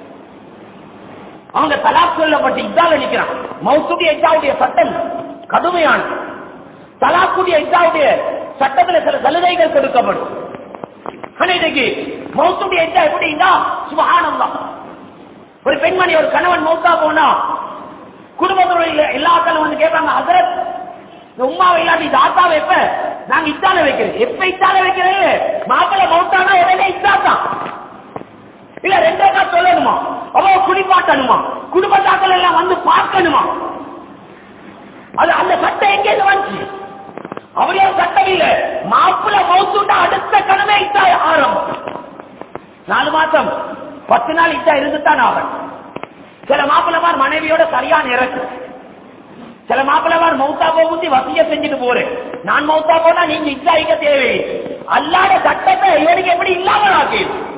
அவங்க தலாக் சொல்லப்பட்டு இதால நிக்கிறான் மௌசுடைய இதாவுடைய சட்டம் கடுமையான தலாக்குடைய இதாவுடைய சட்டத்துல சில சலுகைகள் கொடுக்கப்படும் ஆனா இன்னைக்கு மௌசுடைய இதா எப்படின்னா சுபஹானம் தான் ஒரு பெண்மணி ஒரு கணவன் மௌத்தா போனா குடும்பத்தோட இல்ல எல்லா ஆட்களும் வந்து கேட்பாங்க ஹசரத் இந்த உமாவை இல்லாட்டி தாத்தாவை எப்ப நாங்க இத்தால வைக்கிறேன் எப்ப இத்தால வைக்கிறேன் மாப்பிள்ள மௌத்தானா உடனே இத்தாத்தான் இல்ல ரெண்டே சொல்லணுமா அவ குடிப்பாட்டணுமா குடும்பத்தாக்கள் எல்லாம் வந்து பார்க்கணுமா அது அந்த சட்டம் எங்கே வந்துச்சு அவரே சட்டம் இல்ல மாப்பிள்ள மௌத்துண்டா அடுத்த கடமை இத்தா ஆரம்பம் நாலு மாசம் பத்து நாள் இத்தா இருந்துதான் ஆகணும் சில மாப்பிள்ளமார் மனைவியோட சரியான இறக்கு சில மாப்பிள்ளமார் மௌத்தா போகுந்தி வசிய செஞ்சுட்டு போறேன் நான் மௌத்தா போனா நீங்க இச்சாயிக்க தேவை அல்லாத சட்டத்தை இவனுக்கு எப்படி இல்லாமல் ஆக்கி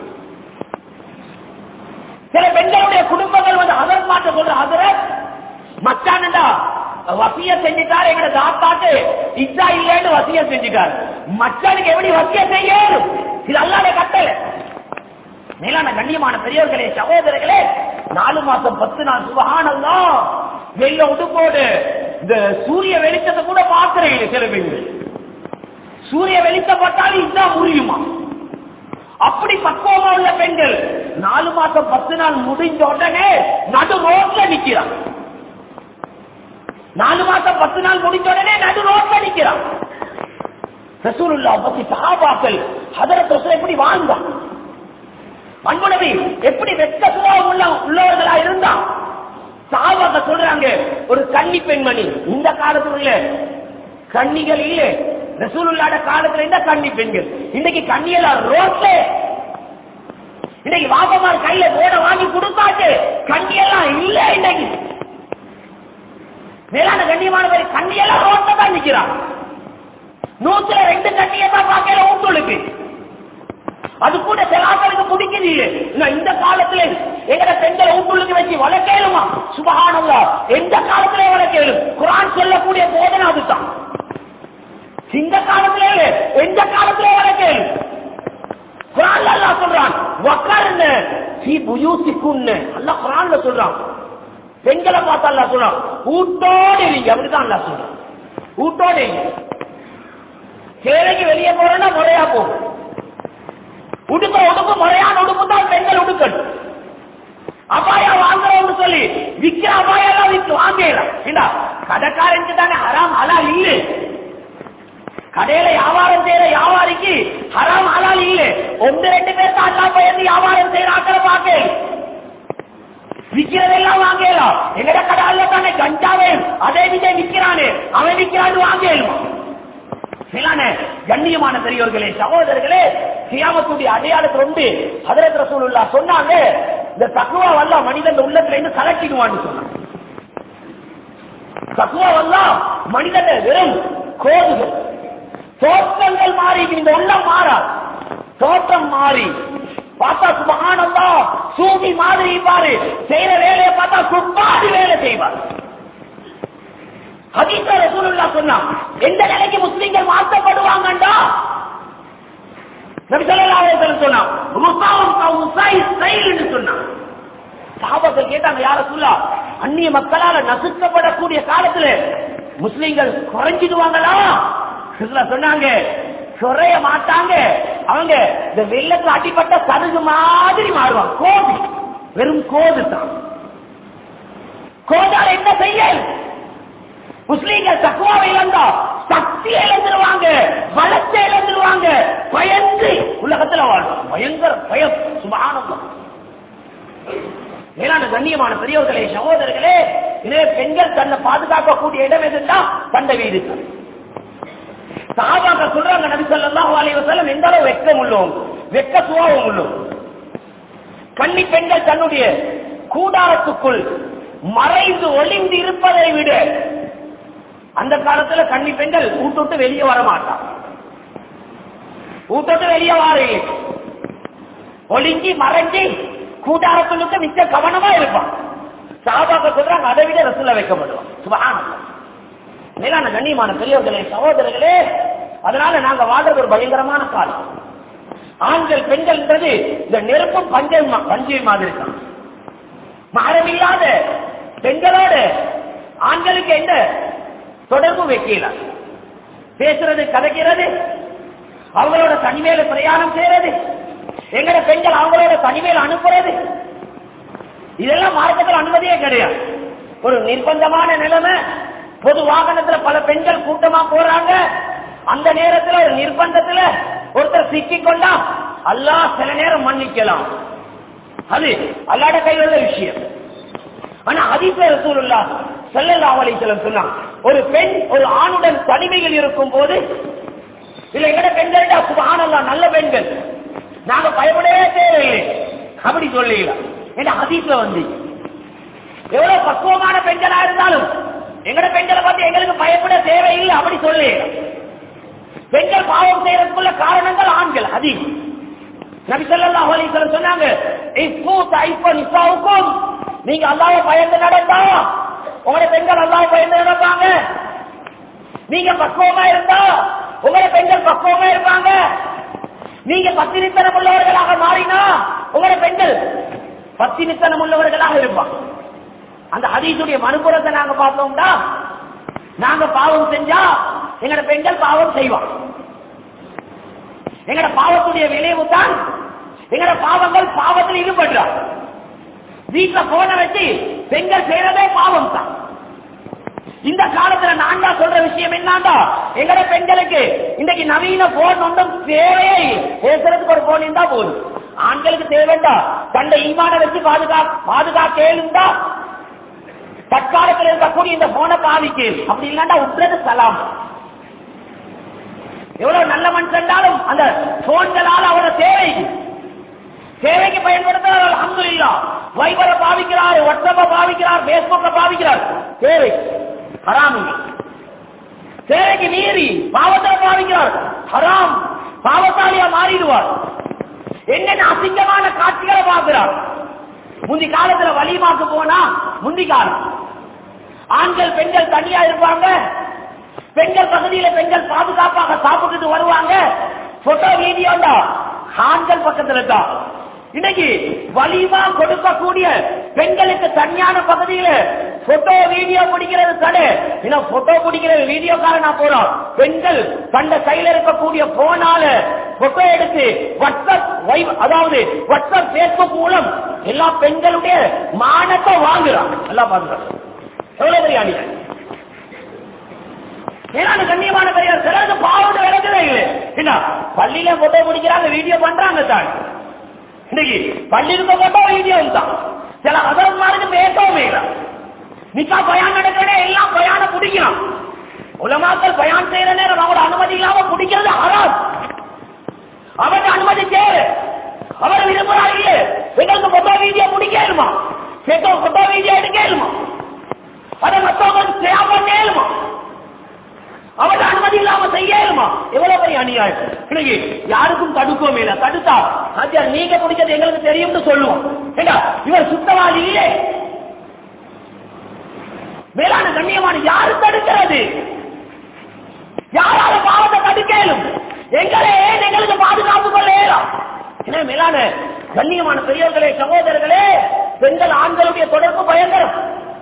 சில பெண்களுடைய குடும்பங்கள் வந்து அதர் மாற்ற சொல்ற அதர மச்சான்டா வசிய செஞ்சுட்டாரு எங்க தாத்தாக்கு இச்சா இல்லைன்னு வசிய செஞ்சுட்டாரு மச்சானுக்கு எப்படி வசிய செய்யணும் இது அல்லாத கட்டளை மேலான கண்ணியமான பெரியவர்களே சகோதரர்களே நாலு மாசம் பத்து நாள் சுபகானந்தா வெள்ள உடுப்போடு இந்த சூரிய வெளிச்சத்தை கூட பார்க்கிறேன் சில பெண்கள் சூரிய வெளிச்சம் பார்த்தாலும் இதுதான் முடியுமா அப்படி பக்குவமா உள்ள பெண்கள் நாலு மாசம் பத்து நாள் முடிஞ்ச உடனே நடு ரோட்ல நிக்கிறான் நாலு மாசம் பத்து நாள் முடிஞ்ச உடனே நடு ரோட்ல நிக்கிறான் ரசூலுல்லா பத்தி சகாபாக்கள் ஹதரத் ரசூல் எப்படி வாழ்ந்தான் அன்புடவி எப்படி வெட்ட சுபாவம் உள்ள உள்ளவர்களா இருந்தா சாவாக்க சொல்றாங்க ஒரு கன்னி பெண்மணி இந்த காலத்துல உள்ள கன்னிகள் இல்ல ரசூலுல்லாட காலத்துல இந்த கன்னி பெண்கள் இன்னைக்கு கண்ணியெல்லாம் ரோட்ல இன்னைக்கு வாப்பமார் கையில போட வாங்கி கொடுத்தாச்சு கண்ணியெல்லாம் இல்ல இன்னைக்கு மேலான கண்ணியமானவர் கண்ணியெல்லாம் ரோட்ல தான் நிக்கிறான் நூத்துல ரெண்டு கண்ணியை தான் பார்க்கல ஊட்டுளுக்கு அது கூட சில ஆட்களுக்கு பிடிக்குது இல்ல இந்த காலத்துல எங்கட பெண்களை ஊட்டுள்ளுக்கு வச்சு வளர்க்கலுமா சுபகானல்லா எந்த காலத்திலே வளர்க்கலும் குரான் சொல்லக்கூடிய போதனை அதுதான் இந்த காலத்திலே இல்ல, எந்த காலத்திலே வளர்க்கலும் குரான்ல அல்லாஹ் சொல்றான் வக்கர்ன ஃபீ புயூசிக்குன்னு அல்லாஹ் குரான்ல சொல்றான் பெண்களை பார்த்து அல்லாஹ் சொல்றான் ஊட்டோடு இருங்க அப்படிதான் அல்லாஹ் சொல்றான் ஊட்டோடு இருங்க சேலைக்கு வெளியே போறோம்னா முறையா போகும் உடுக்க உடுப்பு முறையான உடுப்பு தான் பெண்கள் உடுக்கணும் அபாயா வாங்குறோம்னு சொல்லி விக்கிற அபாயா எல்லாம் வித்து வாங்கலாம் இல்ல கடைக்காரனுக்கு தானே ஹராம் ஹலால் இல்ல கடையில வியாபாரம் செய்யற வியாபாரிக்கு ஹராம் ஹலால் இல்ல ஒன்று ரெண்டு பேர் தாத்தா பயந்து வியாபாரம் செய்யற ஆக்களை பார்க்க விக்கிறதெல்லாம் வாங்கலாம் எங்கட கடால தானே கஞ்சாவே அதே விஜய் விக்கிறானே அவன் விக்கிறான்னு வாங்கலாம் மேலான கண்ணியமான பெரியவர்களே சகோதரர்களே கியாமத்துடைய அடையாளத்தில் உண்டு ஹதரத் ரசூலுல்லா சொன்னாங்க இந்த தக்குவா வல்லா மனிதன் உள்ளத்துல இருந்து கலக்கிடுவான்னு சொன்னாங்க தக்குவா வல்லா மனிதன் வெறும் கோதுகள் தோற்றங்கள் மாறி இந்த உள்ளம் மாறா தோற்றம் மாறி பார்த்தா சுபகானந்தா சூதி மாதிரி பாரு செய்யற வேலையை பார்த்தா துப்பாடி வேலை செய்வார் ஹதீஸ ரசூலுல்லாஹ் சொன்னா எந்த நிலைக்கு முஸ்லிம்கள் மாற்றப்படுவாங்கண்டா நபி ஸல்லல்லாஹு அலைஹி வஸல்லம் சொன்னா ருசாவும் கவுசாய் ஸ்டைல்னு சொன்னா சஹாபாக்கள் கேட்டாங்க யார சொல்லா அந்நிய மக்களால நசுக்கப்படக்கூடிய காலத்துல முஸ்லிம்கள் குறைஞ்சிடுவாங்களா ரசூலுல்லாஹ் சொன்னாங்க குறைய மாட்டாங்க அவங்க இந்த வெள்ளத்துல அடிப்பட்ட சருகு மாதிரி மாறுவாங்க கோது வெறும் கோது தான் கோதால என்ன செய்ய முஸ்லீம்கள் தக்குவாவை இழந்தா சக்தி இழந்துருவாங்க பலத்தை இழந்துருவாங்க பயந்து உலகத்துல வாழ்வாங்க பயங்கர பயம் சுபானந்தம் மேலான கண்ணியமான பெரியவர்களே சகோதரர்களே இதே பெண்கள் தன்னை பாதுகாக்கக்கூடிய இடம் எதுன்னா தந்தை வீடு சாபாக்க சொல்றாங்க நபி ஸல்லல்லாஹு அலைஹி வஸல்லம் எந்த அளவு வெட்கம் உள்ளோம் வெட்க சுபாவம் உள்ளோம் கன்னி பெண்கள் தன்னுடைய கூடாரத்துக்குள் மறைந்து ஒளிந்து இருப்பதை விட அந்த காலத்துல கன்னி பெண்கள் ஊட்டோட்டு வெளியே வர மாட்டான் ஊட்டோட்டு வெளியே வாரு ஒளிஞ்சி மறைஞ்சி கூட்டாரத்துக்கு மிச்ச கவனமா இருப்பான் சாபாக்க சொல்றாங்க அதை விட ரசூல வைக்கப்படுவான் சுபஹானல்லாஹ் மேலான கண்ணியமான பெரியவர்களே சகோதரர்களே அதனால நாங்க வாழ்றது ஒரு பயங்கரமான காலம் ஆண்கள் பெண்கள்ன்றது இந்த நெருப்பு பஞ்சை மா- பஞ்சை மாதிரி தான் மகரம் இல்லாத பெண்களோடு ஆண்களுக்கு எந்த தொடர்பு வைக்கல பேசுறது கதைக்கிறது அவங்களோட தனிமையில பிரயாணம் செய்யறது எங்கட பெண்கள் அவங்களோட தனிமையில அனுப்புறது இதெல்லாம் மார்க்கத்தில் அனுமதியே கிடையாது ஒரு நிர்பந்தமான நிலைமை பொது வாகனத்துல பல பெண்கள் கூட்டமா போறாங்க அந்த நேரத்துல ஒரு நிர்பந்தத்துல ஒருத்தர் சிக்கிக் கொண்டா அல்லாஹ் சில நேரம் மன்னிக்கலாம் அது அல்லாட கையில் உள்ள விஷயம் ஆனா ஹதீஸ் ரசூலுல்லா ஸல்லல்லாஹு அலைஹி வஸல்லம் சொன்னாங்க ஒரு பெண் ஒரு ஆணுடன் தனிமையில் இருக்கும் போது இல்ல எங்கட பெண்கள்டா சுபஹானல்லாஹ் நல்ல பெண்கள் நாங்க பயப்படவே தேவையில்லை அப்படி சொல்லலாம் ஏன்னா ஹதீஸ்ல வந்து எவ்வளவு பக்குவமான பெண்களா இருந்தாலும் எங்கட பெண்களை பார்த்து எங்களுக்கு பயப்பட தேவையில்லை அப்படி சொல்லி பெண்கள் பாவம் செய்யறதுக்குள்ள காரணங்கள் ஆண்கள் அதிக நபி ஸல்லல்லாஹு அலைஹி வஸல்லம் சொன்னாங்க இஃபு தைஃப நிசாவுக்கும் நீங்க அல்லாஹ்வை பயந்து நடந்தா உங்களோட பெண்கள் அல்லாஹ்வை பயந்து நடப்பாங்க நீங்க பக்குவமா இருந்தா உங்களோட பெண்கள் பக்குவமா இருப்பாங்க நீங்க பத்தினித்தனம் உள்ளவர்களாக மாறினா உங்களோட பெண்கள் பத்தினித்தனம் உள்ளவர்களாக இருப்பாங்க அந்த ஹதீஸுடைய மறுபுறத்தை நாங்க பார்த்தோம்னா நாங்க பாவம் செஞ்சா எங்கட பெண்கள் பாவம் செய்வாங்க எங்கட பாவத்துடைய விளைவு தான் எங்கட பாவங்கள் பாவத்தில் ஈடுபடுறா வீட்டுல போன வச்சு பெண்கள் செய்யறதே பாவம் தான் இந்த காலத்துல நான் தான் சொல்ற விஷயம் என்னண்டா எங்கட பெண்களுக்கு இன்னைக்கு நவீன போன் ஒன்றும் தேவையே இல்லை. பேசுறதுக்கு ஒரு போன் இருந்தா போதும் ஆண்களுக்கு தேவைண்டா தன்னை ஈமான வச்சு பாதுகா பாதுகாக்க இருந்தா தற்காலத்தில் இருக்கக்கூடிய இந்த போனை பாதிக்கு அப்படி இல்லாண்டா உற்றது சலாம் எவ்வளவு நல்ல மனுஷன்டாலும் அந்த போன்களால் அவரோட தேவை சேவைக்கு பயன்படுத்துறார் அல்ஹம்துலில்லா வைபரை பாவிக்கிறார் வாட்ஸ்அப்பை பாவிக்கிறார் பேஸ்புக்க பாவிக்கிறார் தேவை ஹராம் இல்லை. சேவைக்கு மீறி பாவத்தில் பாவிக்கிறார் ஹராம் பாவத்தாலியா மாறிடுவார் என்னென்ன அசிங்கமான காட்சிகளை பார்க்கிறார் முந்தி காலத்துல வலிமாக்கு போனா முந்தி காலம் ஆண்கள் பெண்கள் தனியா இருப்பாங்க பெண்கள் பகுதியில பெண்கள் பாதுகாப்பாக சாப்பிட்டுட்டு வருவாங்க போட்டோ வீடியோண்டா ஆண்கள் பக்கத்துல தான் இன்னைக்கு வலிமா கொடுக்கக்கூடிய பெண்களுக்கு தனியான பகுதியில போட்டோ வீடியோ பிடிக்கிறது தடை ஏன்னா போட்டோ பிடிக்கிறது வீடியோக்கார நான் போறோம் பெண்கள் தண்ட கையில இருக்கக்கூடிய போனால போட்டோ எடுத்து வாட்ஸ்அப் வை- அதாவது வாட்ஸ்அப் பேஸ்புக் மூலம் எல்லா பெண்களுடைய மானத்தை வாங்குறான் எல்லாம் பாதுகாப்பு எவ்வளவு பெரிய அணிகள் ஏன்னா கண்ணியமான பெரியார் சிலருக்கு பாவம் விளக்குதே இல்லை என்ன பள்ளியில போட்டோ பிடிக்கிறாங்க வீடியோ பண்றாங்க தான் இன்னைக்கு பள்ளியில போட்டோ வீடியோ தான் சில அதற்கு பேசவும் இல்லை நிக்கா பயான் நடக்கிறே எல்லாம் பயான பிடிக்கிறான் உலமாக்கள் பயான் செய்யற நேரம் அவரோட அனுமதி இல்லாம பிடிக்கிறது ஹராம் அவருக்கு அனுமதி தேவை அவர் விரும்புறாரு இல்லையே எங்களுக்கு போட்டோ வீடியோ பிடிக்கலுமா கேட்டோ போட்டோ வீடியோ எடுக்கலுமா அதை மற்றவங்க ஷேர் பண்ணேலுமா அவரோட அனுமதி இல்லாம செய்யலுமா எவ்வளவு பெரிய அநியாயம் இன்னைக்கு யாருக்கும் தடுக்கவும் இல்லை தடுத்தா ஆச்சியார் நீங்க பிடிச்சது எங்களுக்கு தெரியும்னு சொல்லுவோம் ஏண்டா, இவர் சுத்தவாதி இல்லை மேலான கண்ணியமான யாரு தடுக்கிறது யாரால பாவத்தை தடுக்கலும் எங்களே ஏன் எங்களுக்கு பாதுகாப்பு கொள்ள இயலும் எனவே மேலான கண்ணியமான பெரியவர்களே சகோதரர்களே பெண்கள் ஆண்களுடைய தொடர்பு பயங்கரம்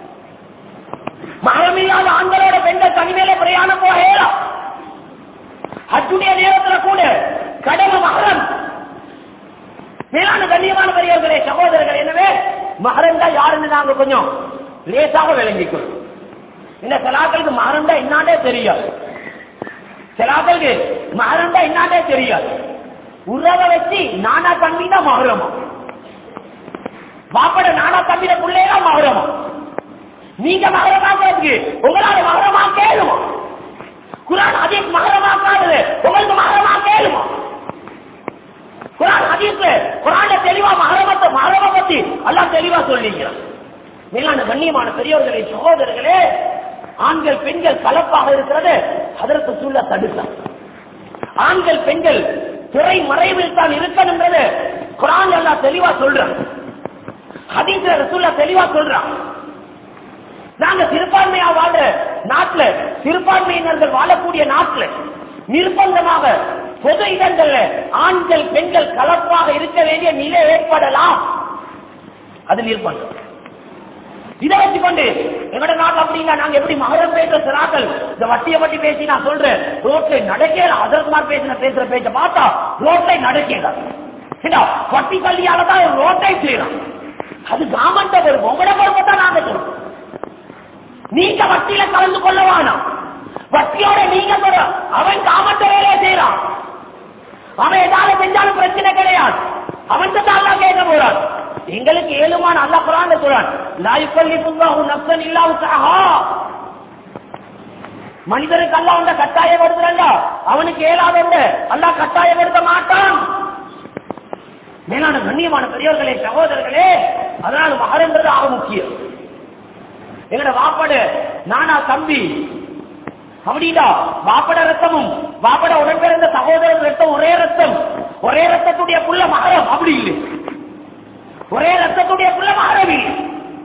மகமில்லாத ஆண்களோட பெண்கள் தனிமையில பிரயாணம் போக இயலும் ஹஜ்ஜுடைய நேரத்துல கூட கடமை மகரம் மேலான கண்ணியமான பெரியவர்களே சகோதரர்கள் எனவே மகரந்தா யாருன்னு நாங்க கொஞ்சம் லேசாக விளங்கிக்கணும் இந்த சிலாக்களுக்கு மகரந்தா என்னாண்டே தெரியாது சிலாக்களுக்கு மகரந்தா என்னாண்டே தெரியாது உறவை வச்சு நானா தம்பி தான் மகரமா பாப்பட நானா தம்பிட பிள்ளையா மகரமா நீங்க மகரமாக்கிறதுக்கு உங்களால மகரமா கேளுமா குரான் அதீஸ் மகரமாக்காதது உங்களுக்கு மகரமா கேளுமா குரான் ஹதீஸ்ல குரான்ல தெளிவா மகரமத்தை மகரம பத்தி அல்லாஹ் தெளிவா சொல்லிக்கிறான் மேலான கண்ணியமான பெரியவர்களே சகோதரர்களே ஆண்கள் பெண்கள் கலப்பாக இருக்கிறது அதற்கு சூழ தடுத்தான் ஆண்கள் பெண்கள் துறை மறைவில் தான் இருக்கணும்ன்றது குரான் அல்லாஹ் தெளிவா சொல்றான் ஹதீஸ்ல ரசூல்லா தெளிவா சொல்றான் நாங்க சிறுபான்மையா வாழ நாட்டுல சிறுபான்மையினர்கள் வாழக்கூடிய நாட்டுல நிர்பந்தமாக பொது இடங்கள்ல ஆண்கள் பெண்கள் கலப்பாக இருக்க வேண்டிய நிலை ஏற்படலாம் அது நிர்பந்தம் இதை வச்சுக்கொண்டு எங்கட நாட்டுல அப்படின்னா நாங்க எப்படி மகரம் பேசுற சிறாக்கள் இந்த வட்டியை பத்தி பேசி நான் சொல்றேன் ரோட்ல நடக்கல அதர்குமார் பேசின பேசுற பேச்ச பார்த்தா ரோட்ல நடக்கல ஏண்டா, வட்டி கல்வியால தான் ரோட்டை செய்யலாம் அது காமண்ட பொறுப்பு உங்களோட பொறுப்பு தான் நாங்க சொல்றோம் நீங்க வட்டியில கலந்து கொள்ள வேணாம் வட்டியோட நீங்க சொல்ற அவன் காமட்ட வேலையை செய்யறான் அவன் ஏதாவது செஞ்சாலும் பிரச்சனை கிடையாது அவன் தான் அல்லா கேட்க போறான் எங்களுக்கு ஏழுமான அல்லா குரான் சொல்றான் லாயுக்கல்லி புல்லாஹு நப்சன் இல்லாஹு சஹா மனிதருக்கு அல்லா உண்ட கட்டாயப்படுத்துறா அவனுக்கு ஏழாத உண்டு அல்லாஹ் கட்டாயப்படுத்த மாட்டான் மேலான கண்ணியமான பெரியவர்களே சகோதரர்களே அதனால மகரன்றது ஆக முக்கியம் எங்கட வாப்பட நானா தம்பி அப்படின்னா வாப்பட ரத்தமும் வாப்பட உடன் பிறந்த சகோதரன் ரத்தம் ஒரே ரத்தம் ஒரே ரத்தத்துடைய புள்ள மகரம் அப்படி இல்லை ஒரே ரத்தத்துடைய புள்ள மகரம் இல்லை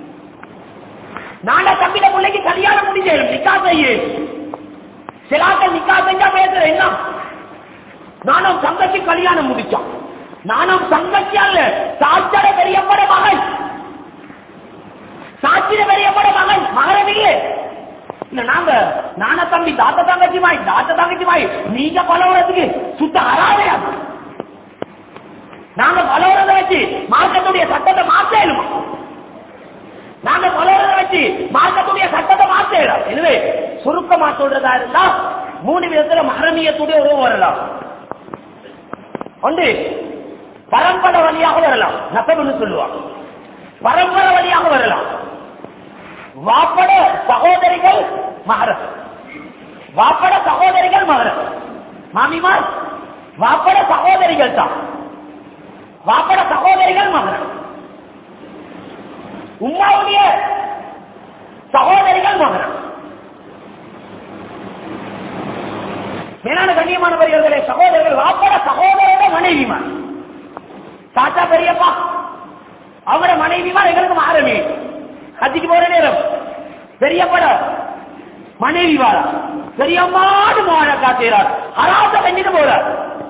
நானா தம்பிட பிள்ளைக்கு கல்யாணம் முடிஞ்சேன் நிக்கா செய்ய சிலாக்கள் நிக்கா செஞ்சா பேசுற என்ன நானும் தங்கச்சி கல்யாணம் முடிச்சான் நானும் தங்கச்சி அல்ல சாச்சட பெரியப்பட மகன் சாட்சியில பெரியப்பட மகன் மகரம் இல்லை இல்ல நாங்க நான தம்பி தாத்த தங்கச்சி மாய் தாத்த தங்கச்சி மாய் நீங்க பலவரத்துக்கு சுத்த அறாதையா நாங்க பலவரத்தை வச்சு மார்க்கத்துடைய சட்டத்தை மாத்தேனுமா நாங்க பலவரத்தை வச்சு மார்க்கத்துடைய சட்டத்தை மாத்தேலாம் எனவே சுருக்கமா சொல்றதா இருந்தா மூணு விதத்துல மகரமியத்துடைய உறவு வரலாம் ஒன்று பரம்பரை வழியாக வரலாம் நசபுன்னு சொல்லுவாங்க பரம்பரை வழியாக வரலாம் வாப்பட சகோதரிகள் மகரம் வாப்பட சகோதரிகள் மகரம் மாமிமார் வாப்பட சகோதரிகள் தான் வாப்பட சகோதரிகள் மகரம் உம்மாவுடைய சகோதரிகள் மகரம் மேலான கண்ணியமானவர்களே சகோதரர்கள் வாப்பட சகோதரர்கள் மனைவிமார் தாத்தா பெரியப்பா அவங்களோட மனைவிமார் எங்களுக்கு மாறவே ஹஜ்ஜிக்கு போற நேரம் பெரியப்பட மனைவி வாழ பெரியம்மாடு மாற காட்டுகிறார் ஹராச செஞ்சுட்டு போறார்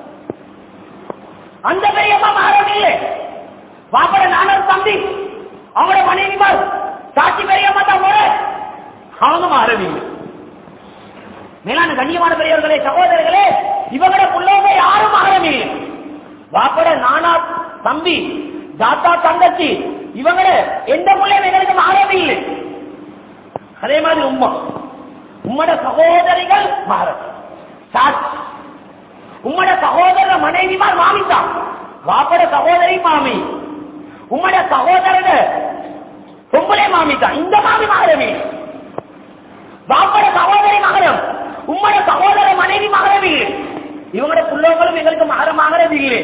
அந்த பெரியம்மா மாறவில்லை வாப்பட நானும் தம்பி அவங்களோட மனைவிமார் சாட்சி பெரியம்மா தான் போற அவங்க மாறவில்லை மேலான கண்ணியமான பெரியவர்களே சகோதரர்களே இவங்களோட பிள்ளைங்க யாரும் மாறவில்லை வாப்பட நானா தம்பி தாத்தா தங்கச்சி இவங்கள எந்த பிள்ளையும் எங்களுக்கு மாறவே இல்லை அதே மாதிரி உம்மா உம்மட சகோதரிகள் மாற சாட்சி உம்மட சகோதர மனைவிமார் மாமிதான் வாப்பட சகோதரி மாமி உம்மட சகோதரன பொம்பளை மாமிதான் இந்த மாமி மாறவே வாப்பட சகோதரி மகரம் உம்மட சகோதர மனைவி மகரவே இல்லை இவங்களோட பிள்ளைகளும் எங்களுக்கு மகரம் ஆகிறது இல்லை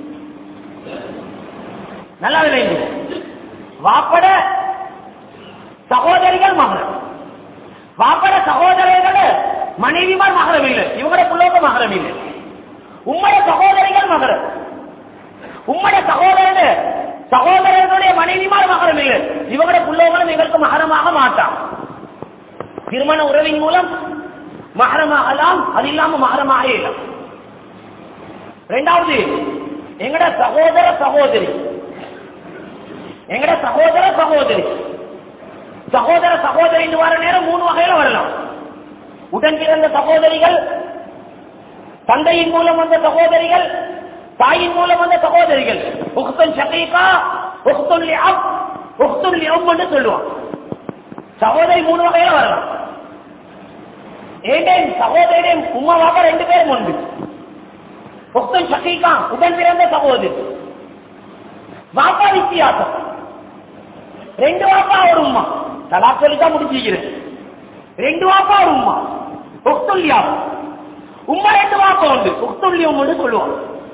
நல்லா விளைந்து வாப்பட சகோதரிகள் மகரம் வாப்பட சகோதரர்கள் மனைவிமார் மகரம் இல்லை இவங்களோட பிள்ளைங்க மகரம் இல்லை உம்மட சகோதரிகள் மகரம் உம்மட சகோதரன் சகோதரர்களுடைய மனைவிமார் மகரம் இல்லை இவங்களுடைய புள்ளவங்களும் எங்களுக்கு மகரமாக மாட்டான் திருமண உறவின் மூலம் மகரமாகலாம் அது இல்லாம மகரமாக இல்லை ரெண்டாவது எங்கட சகோதர சகோதரி எங்கட சகோதர சகோதரி சகோதர சகோதரி வர நேரம் மூணு வகையில வரலாம் உடன் பிறந்த சகோதரிகள் தந்தையின் மூலம் வந்த சகோதரிகள் தாயின் மூலம் வந்த சகோதரிகள் உக்தன் ஷகீகா உக்துல் லிஅப் உக்துல் லிஅம் என்று சொல்லுவான் சகோதரி மூணு வகையில வரலாம் ஏண்டேன் சகோதரியின் உமா வாப்பா ரெண்டு பேரும் உண்டு உக்தன் ஷகீகா உடன் பிறந்த சகோதரி வாப்பா வித்தியாசம் ரெண்டு வாப்பா ஒரு உமா தலா சொல்லிதான் முடிச்சிருக்கிறேன் ரெண்டு வாப்பா ஒரு உமா உக்துல்யா உம்மா ரெண்டு வாப்பா உண்டு உக்துல்யம் என்று சொல்லுவாங்க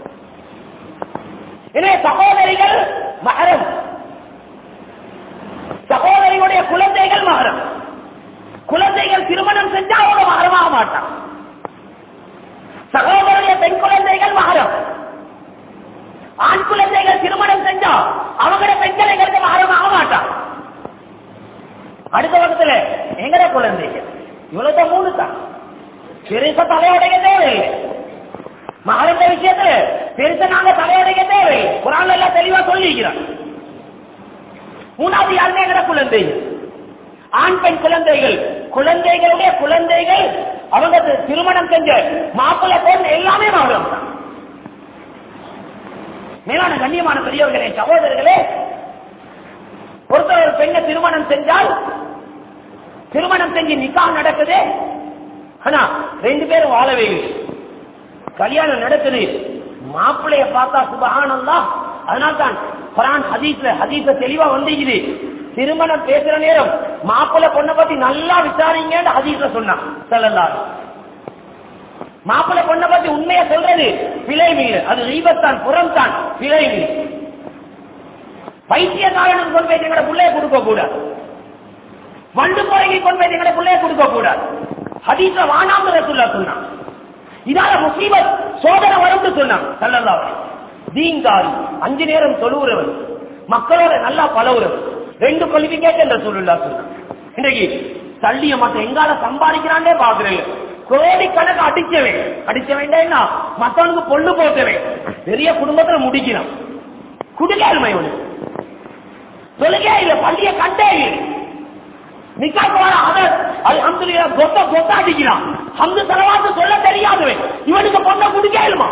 எனவே சகோதரிகள் மகரம் சகோதரியுடைய குழந்தைகள் மகரம் குழந்தைகள் திருமணம் செஞ்சா அவங்க மகரமாக மாட்டான் சகோதரிய பெண் குழந்தைகள் மகரம் ஆண் குழந்தைகள் திருமணம் செஞ்சா அவங்களோட பெண்களுக்கு மகரமாக மாட்டான் அடுத்த பக்கத்துல எங்கட குழந்தைகள் இவ்வளவுதான் மூணு தான் பெருச தலையோடைய தேவையில்லை மகரந்த விஷயத்துல பெருச நாங்க தலையோடைய தேவையில்லை குரான் எல்லாம் தெளிவா சொல்லிக்கிறான் மூணாவது யாருமே எங்கட குழந்தைகள் ஆண் பெண் குழந்தைகள் குழந்தைகளுடைய குழந்தைகள் அவங்க திருமணம் செஞ்ச மாப்பிள்ளை பொண்ணு எல்லாமே மகரம் தான் மேலான கண்ணியமான பெரியவர்களே சகோதரர்களே ஒருத்தர் ஒரு பெண்ணை திருமணம் செஞ்சால் திருமணம் செஞ்சு நிக்கா நடக்குது ஆனா ரெண்டு பேரும் வாழவே இல்லை கல்யாணம் நடக்குது மாப்பிள்ளைய பார்த்தா சுபகானந்தா அதனால்தான் குரான் ஹதீஸ்ல ஹதீஸ்ல தெளிவா வந்திருக்குது திருமணம் பேசுற நேரம் மாப்பிள்ளை பொண்ணை பத்தி நல்லா விசாரிங்கன்னு ஹதீஸ்ல சொன்னான் சொல்லலாம் மாப்பிள்ளை பொண்ணை பத்தி உண்மையை சொல்றது பிழை மீது அது ரீபத்தான் புறம் தான் பிழை மீது பைத்தியக்காரனுக்கு கொண்டு போய் எங்களை பிள்ளைய கொடுக்க கூடாது வண்டு போய் கொண்டு போய் எங்களை பிள்ளைய கொடுக்க கூடாது ஹதீஸ்ல வானாம் ரசூல்லா சொன்னான் இதால முசீபத் சோதனை வரும்னு சொன்னான் சல்லல்லாஹு அலைஹி தீங்காரி அஞ்சு நேரம் தொழுகிறவன் மக்களோட நல்லா பழகுறவன் ரெண்டு குவாலிபிகேஷன் என்ற சொல்லுல்லா சொன்னான் இன்றைக்கு தள்ளிய மத்த எங்கால சம்பாதிக்கிறானே பாக்குறேன் கோடி கணக்கு அடிச்சவன் அடிச்ச வேண்டாம் மத்தவனுக்கு பொண்ணு போட்டவன் பெரிய குடும்பத்துல முடிக்கிறான் குடிக்காருமை அவனுக்கு தொழுகே இல்ல பள்ளிய கண்டே இல்லை நிக்காக்கு வர அவர் அல்ஹம்துலில்லாஹ் கொத்த கொத்த அடிக்கிறான் ஹம்து சலவாத்து சொல்ல தெரியாதவன் இவனுக்கு பொண்ணை குடிக்கலுமா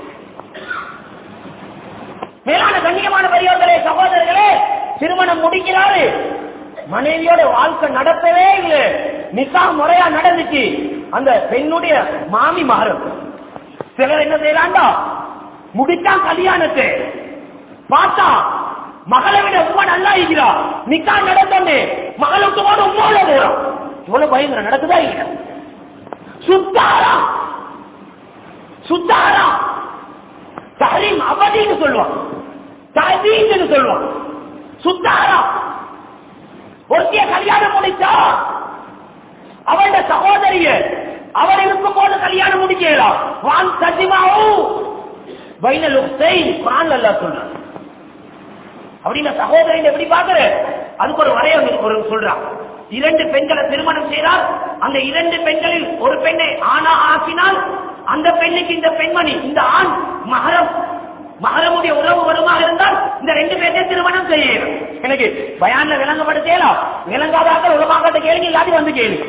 மேலான கண்ணியமான பெரியவர்களே சகோதரர்களே திருமணம் முடிக்கிறாரு மனைவியோட வாழ்க்கை நடத்தவே இல்லை நிக்கா முறையா நடந்துச்சு அந்த பெண்ணுடைய மாமி மாறும் சிலர் என்ன செய்யறாண்டா முடிச்சா கல்யாணத்தை பார்த்தா மகளை விட உமா நல்லா இருக்கிறா நிக்கா நடந்தோன்னு மகளுக்கு போது உமாவோட போறான் இவ்வளவு பயங்கர நடக்குதா இல்ல சுத்தாரா சுத்தாரா தஹரீம் அவதின்னு சொல்லுவான் தஹதீன்னு சொல்லுவான் சுத்தாரா ஒருத்திய கல்யாணம் முடிச்சா அவளோட சகோதரிய அவள் இருக்கும் போது கல்யாணம் முடிக்கலாம் வான் சஜிமாவும் பைனல் உக்தை குரான் அல்லா சொல்றான் அப்படின்னு சகோதரன் எப்படி பாக்குற அதுக்கு ஒரு வரைய ஒரு சொல்றான் இரண்டு பெண்களை திருமணம் செய்தால் அந்த இரண்டு பெண்களில் ஒரு பெண்ணை ஆணா ஆக்கினால் அந்த பெண்ணுக்கு இந்த பெண்மணி இந்த ஆண் மகரம் மகரமுடைய உறவு வருமாக இருந்தால் இந்த ரெண்டு பேர்த்தையும் திருமணம் செய்யணும் எனக்கு பயான்ல விளங்கப்படுத்தலாம் விளங்காதாக்கள் உலமாக்கத்தை கேளுங்க இல்லாட்டி வந்து கேளுங்க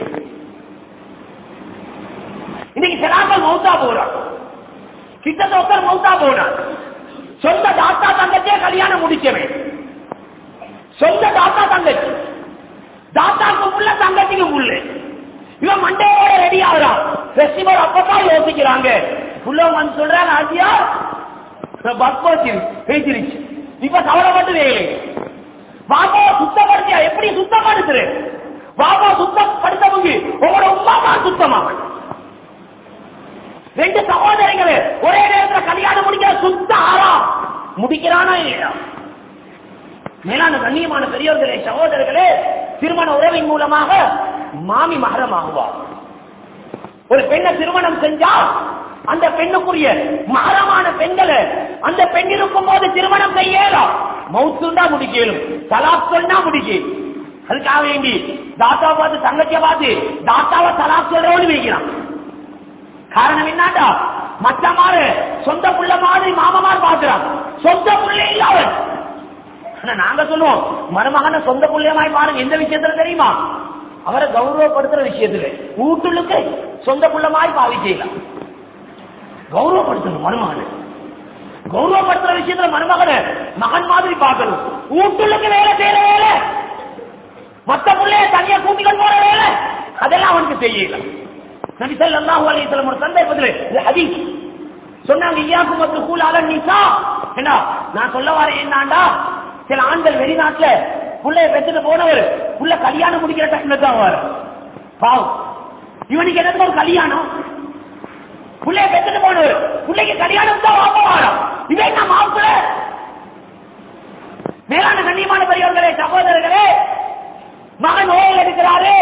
இன்னைக்கு சிலாக்கள் மௌத்தா போறான் கிட்டத்தட்ட மௌத்தா போனான் சொந்த தாத்தா தங்கச்சியே கல்யாணம் முடிக்கவேன் சொந்த தாத்தா தங்கச்சி தாத்தாக்கு உள்ள தங்கச்சிக்கு உள்ள இவன் மண்டையோட ரெடி ஆகுறான் பெஸ்டிவல் அப்பதான் யோசிக்கிறாங்க புள்ளவங்க வந்து சொல்றாங்க ஆசியா பஸ் போச்சு பேசிருச்சு இப்ப கவலைப்பட்டு வேலை பாபா சுத்தப்படுத்தியா எப்படி சுத்தப்படுத்துற பாபா சுத்தப்படுத்தவங்க உங்களோட உமாமா சுத்தமாக ரெண்டு சகோதரிகளே ஒரே நேரத்தில் கல்யாணம் முடிக்கிற சுத்த ஆறா முடிக்கிறானா இல்லையா மேலான கண்ணியமான பெரியவர்களே சகோதரர்களே திருமண உறவின் மூலமாக மாமி மகரமாகுவார் ஒரு பெண்ணை திருமணம் செஞ்சா அந்த பெண்ணுக்குரிய மகரமான பெண்களை அந்த பெண் இருக்கும் போது திருமணம் செய்யலாம் மவுத்துண்டா முடிக்கலும் தலாக் சொன்னா முடிக்கலும் அதுக்காக வேண்டி தாத்தாவை பார்த்து தங்கச்சிய பார்த்து தாத்தாவை தலாக் சொல்றவனு வைக்கிறான் காரணம் என்னடா மச்சமாறு சொந்த புள்ள மாதிரி மாமமார் பாக்குறான் சொந்த புள்ள இல்ல அவன் ஆனா நாங்க சொல்லுவோம் மருமகனை சொந்த புள்ளையமாய் பாருங்க எந்த விஷயத்துல தெரியுமா அவரை கௌரவப்படுத்துற விஷயத்துல வீட்டுக்கு சொந்த புள்ளமாய் பாவிக்கலாம் கௌரவப்படுத்தணும் மருமகனை கௌரவப்படுத்துற விஷயத்துல மருமகனை மகன் மாதிரி பார்க்கணும் வீட்டுக்கு வேலை செய்யற வேலை மத்த பிள்ளைய தனியா கூட்டிகள் போற வேலை அதெல்லாம் அவனுக்கு தெரியல நபி ஸல்லல்லாஹு அலைஹி வஸல்லம் ஒரு சந்தர்ப்பத்தில் இது ஹதீஸ் சொன்னாங்க இய்யாக்கும் மத்து கூலால நிசா என்ன நான் சொல்ல வரேன் என்னடா சில ஆண்கள் வெளிநாட்டுல புள்ளைய பெற்றுட்டு போனவர் புள்ள கல்யாணம் முடிக்கிற டைம்ல தான் வர பாவம் இவனுக்கு என்ன ஒரு கல்யாணம் புள்ளைய பெற்றுட்டு போனவர் புள்ளைக்கு கல்யாணம் தான் வாப்ப வாரம் இவன் என்ன மாப்பிள்ள மேலான கண்ணியமான பெரியவர்களே சகோதரர்களே மகன் ஓய்வு எடுக்கிறாரு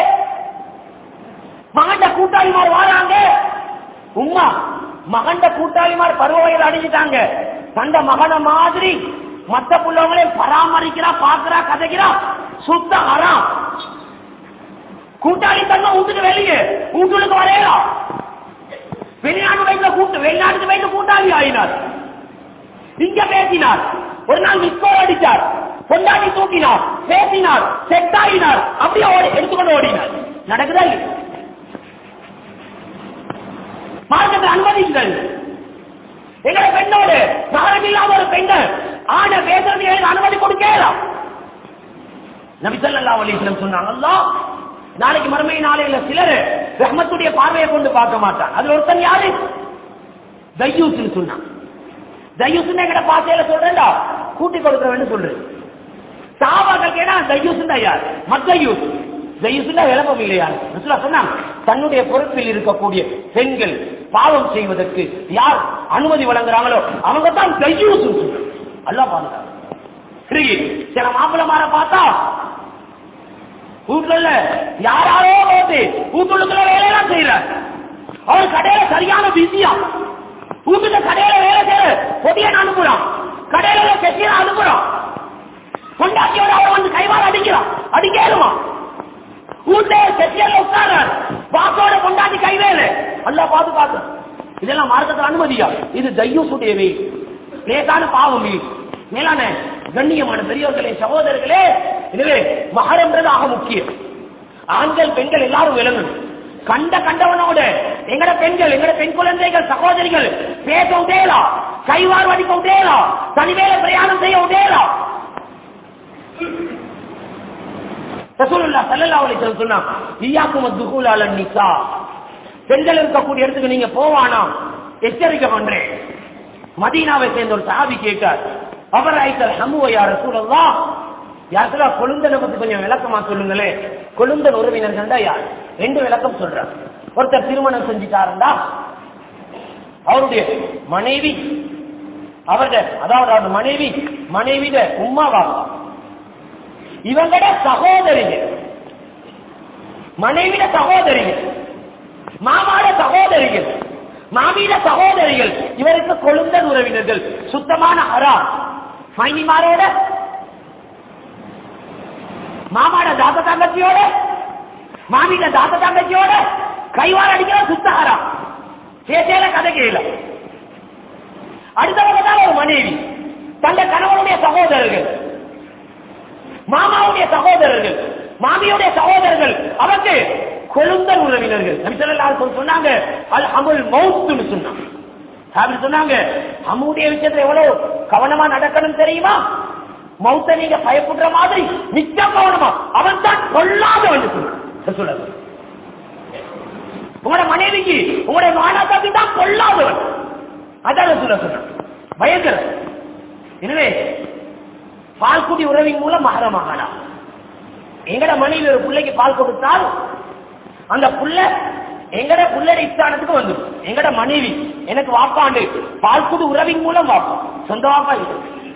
மகண்ட கூட்டாளிமார் வாராங்க உம்மா மகண்ட கூட்டாளிமார் பருவ வயது அடைஞ்சிட்டாங்க தந்த மகன மாதிரி மத்த புள்ளவங்களே பராமரிக்கிறா பாக்குறா கதைக்கிறா சுத்த ஹராம் கூட்டாளி தன்மை வீட்டுக்கு வெளியே வீட்டுக்கு வரையலாம் வெளிநாடு வைத்த கூட்டு வெளிநாட்டுக்கு வைத்த கூட்டாளி ஆயினார் இங்க பேசினார் ஒரு நாள் மிஸ்கோல் அடிச்சார் கொண்டாடி தூக்கினார் பேசினார் செட் ஆகினார் அப்படியே ஓடி எடுத்துக்கொண்டு ஓடினார் நடக்குதா இல்லையா? மார்க்கத்தில் அனுமதிங்கள் எங்களை பெண்ணோடு மகரம் இல்லாத ஒரு பெண்ணை ஆன பேசுறது எனக்கு அனுமதி கொடுக்கலாம் நபிசல்லா அலிஸ்லம் சொன்னாங்க அல்லாஹ் நாளைக்கு மறுமை நாளையில சிலர் ரஹ்மத்துடைய பார்வையை கொண்டு பார்க்க மாட்டான் அதுல ஒருத்தன் யாரு தையூஸ்னு சொன்னான் தையூஸ்னு எங்கட பாசையில சொல்றேன்டா கூட்டி கொடுக்கிறவன்னு சொல்றேன் சாபாக்கள் கேட்டா தையூஸ் தான் யார் மத்தையூஸ் தையூஸ்னா விளம்பம் இல்லையா ரசூலா சொன்னாங்க தன்னுடைய பொறுப்பில் இருக்கக்கூடிய பெண்கள் பாவம் செய்வதற்கு யார் அனுமதி வழங்குறாங்களோ அவங்க தான் தையூஸ் அல்லா பாருங்க சரி சில மாப்பிள்ள மாற பார்த்தா வீட்டுல யாராரோ போட்டு வீட்டுக்குள்ள வேலையெல்லாம் செய்யறார் அவர் கடையில சரியான பிஸியா வீட்டுல கடையில வேலை செய்யற பொடிய அனுப்புறான் கடையில கெட்டிய அனுப்புறான் கொண்டாட்டியோட அவர் வந்து கைவால் அடிக்கிறான் அடிக்கலுமா வீட்டுல கெட்டியல உட்காரார் பாசோட கொண்டாட்டி கைவேல அல்ல பாதுகாத்து இதெல்லாம் மார்க்கத்தில் அனுமதியா இது தையூசுடைய வெயில் லேசான பாவம் இது மேலான கண்ணியமான பெரியவர்களே சகோதரர்களே எனவே மகரம்ன்றது ஆக முக்கியம் ஆண்கள் பெண்கள் எல்லாரும் விளங்கணும் கண்ட கண்டவனோட எங்கட பெண்கள் எங்கட பெண் குழந்தைகள் சகோதரிகள் பேச உதேலா கைவார் வடிக்க உதேலா தனிவேல பிரயாணம் செய்ய உதேலா ரசூலுல்லாஹ் ஸல்லல்லாஹு அலைஹி வஸல்லம் சொன்னாங்க இய்யாக்கும் அத்துகூல் அலன் நிசா பெண்கள் இருக்கக்கூடிய இடத்துக்கு நீங்க போவானா எச்சரிக்கை பண்றேன் மதீனாவை சேர்ந்த ஒரு சஹாபி கேட்டார் அவர் ஐத்தல் ஹமுவ யா ரசூலல்லாஹ் யாருக்கா கொழுந்தனை பத்தி கொஞ்சம் விளக்கமா சொல்லுங்களே கொழுந்தன் உறவினர்கள் தான் யார் ரெண்டு விளக்கம் சொல்றாங்க ஒருத்தர் திருமணம் செஞ்சுட்டாருண்டா அவருடைய மனைவி அவருடைய அதாவது அவருடைய மனைவி மனைவிட உம்மாவா இவங்கட சகோதரிகள் மனைவிட சகோதரிகள் மாமாட சகோதரிகள் மாமியிட சகோதரிகள் இவருக்கு கொழுந்தன் உறவினர்கள் சுத்தமான அரா மைனிமாரோட மாமாட தாத்த தங்கச்சியோட மாமியிட தாத்த தங்கச்சியோட கைவார அடிக்கிற சுத்த அரா சேசேல கதை கேள அடுத்தவங்க தான் ஒரு மனைவி தந்த கணவனுடைய சகோதரர்கள் மாமாவுடைய சகோதரர்கள் மாமியுடைய சகோதரர்கள் அவருக்கு கொழுந்தன் உறவினர்கள் நபிசல்லால் சொன்னாங்க அல் அமுல் மவுத்துன்னு சொன்னாங்க அப்படி சொன்னாங்க அம்முடைய விஷயத்துல எவ்வளவு கவனமா நடக்கணும் தெரியுமா மௌத்த நீங்க பயப்படுற மாதிரி நிச்சயம் கவனமா அவன் தான் கொள்ளாதவன் சொன்னான் சொல்லுங்க உங்களோட மனைவிக்கு உங்களுடைய மாணாக்காக்கு தான் கொள்ளாதவன் அதான் சொல்ல சொன்னான் பயங்கர எனவே பால்குடி உறவின் மூலம் மகரமாகலாம் எங்கட மனைவி ஒரு பிள்ளைக்கு பால் கொடுத்தால் அந்த புள்ள எங்கட புள்ளட இஸ்தானத்துக்கு வந்துடும் எங்கட மனைவி எனக்கு வாப்பாண்டு பால்குடி உறவின் மூலம் வாப்பா சொந்த வாப்பா இது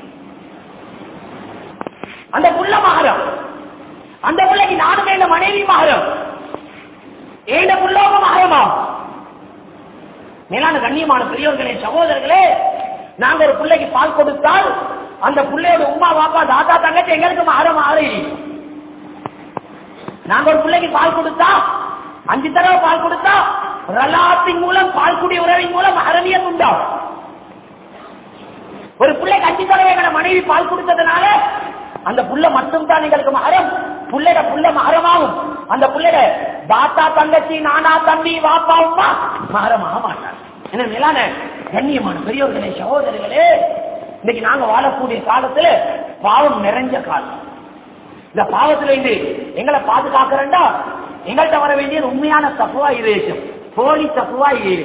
அந்த புள்ள மகரம் அந்த பிள்ளைக்கு நானும் எங்க மனைவி மகரம் ஏண்ட புள்ளோக மகரமா மேலான கண்ணியமான பெரியவர்களே சகோதரர்களே நாங்க ஒரு பிள்ளைக்கு பால் கொடுத்தால் அந்த பிள்ளையோட உமா பாப்பா தாத்தா தங்கச்சி எங்களுக்கு மாற மாறி நாங்க ஒரு பிள்ளைக்கு பால் கொடுத்தா அஞ்சு தடவை பால் கொடுத்தா ரலாத்தின் மூலம் பால் குடி உறவின் மூலம் அறவியல் உண்டாகும் ஒரு பிள்ளைக்கு அஞ்சு தடவை எங்களோட மனைவி பால் கொடுத்ததுனால அந்த புள்ள மட்டும் தான் எங்களுக்கு மகரம் புள்ளைட புள்ள மகரமாகும் அந்த புள்ளைட தாத்தா தங்கச்சி நானா தம்பி வாப்பா உமா மகரமாக மாட்டார் என்ன மேலான கண்ணியமான பெரியவர்களே சகோதரர்களே இன்னைக்கு நாங்க வாழக்கூடிய காலத்துல பாவம் நிறைஞ்ச காலம் இந்த பாவத்துல இருந்து எங்களை பாதுகாக்கிறேன்டா எங்கள்கிட்ட வர வேண்டியது உண்மையான தப்புவா இது போலி தப்புவா இது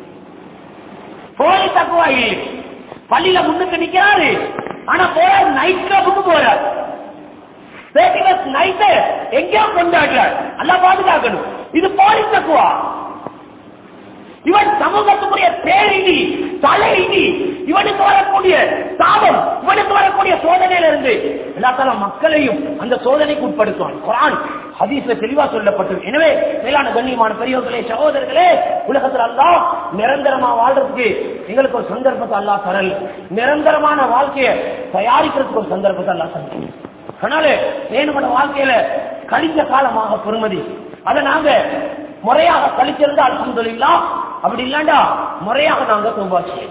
போலி தப்புவா இது பள்ளியில முன்னுக்கு நிக்கிறாரு ஆனா போறாரு நைட் கிளப்புக்கு போறாரு நைட்டு எங்கேயோ கொண்டாடுறார் நல்லா பாதுகாக்கணும் இது போலி தக்குவா இவன் சமூகத்துக்குரிய பேரிடி தலையிடி இவனுக்கு வரக்கூடிய சாபம் இவனுக்கு வரக்கூடிய சோதனையில இருந்து எல்லாத்தால மக்களையும் அந்த சோதனைக்கு உட்படுத்துவான் குரான் ஹதீஸ்ல தெளிவா சொல்லப்பட்டது எனவே மேலான கண்ணியமான பெரியவர்களே சகோதரர்களே உலகத்தில் அல்லா நிரந்தரமா வாழ்றதுக்கு எங்களுக்கு ஒரு சந்தர்ப்பத்தை அல்லா தரல் நிரந்தரமான வாழ்க்கையை தயாரிக்கிறதுக்கு ஒரு சந்தர்ப்பத்தை அல்லா தரல் அதனால வேணுமன வாழ்க்கையில கழிந்த காலமாக பெருமதி அதை நாங்க முறையாக கழிச்சிருந்தா அல்ஹம்துலில்லா அப்படி இல்லாண்டா முறையாக நாங்க தோபாச்சு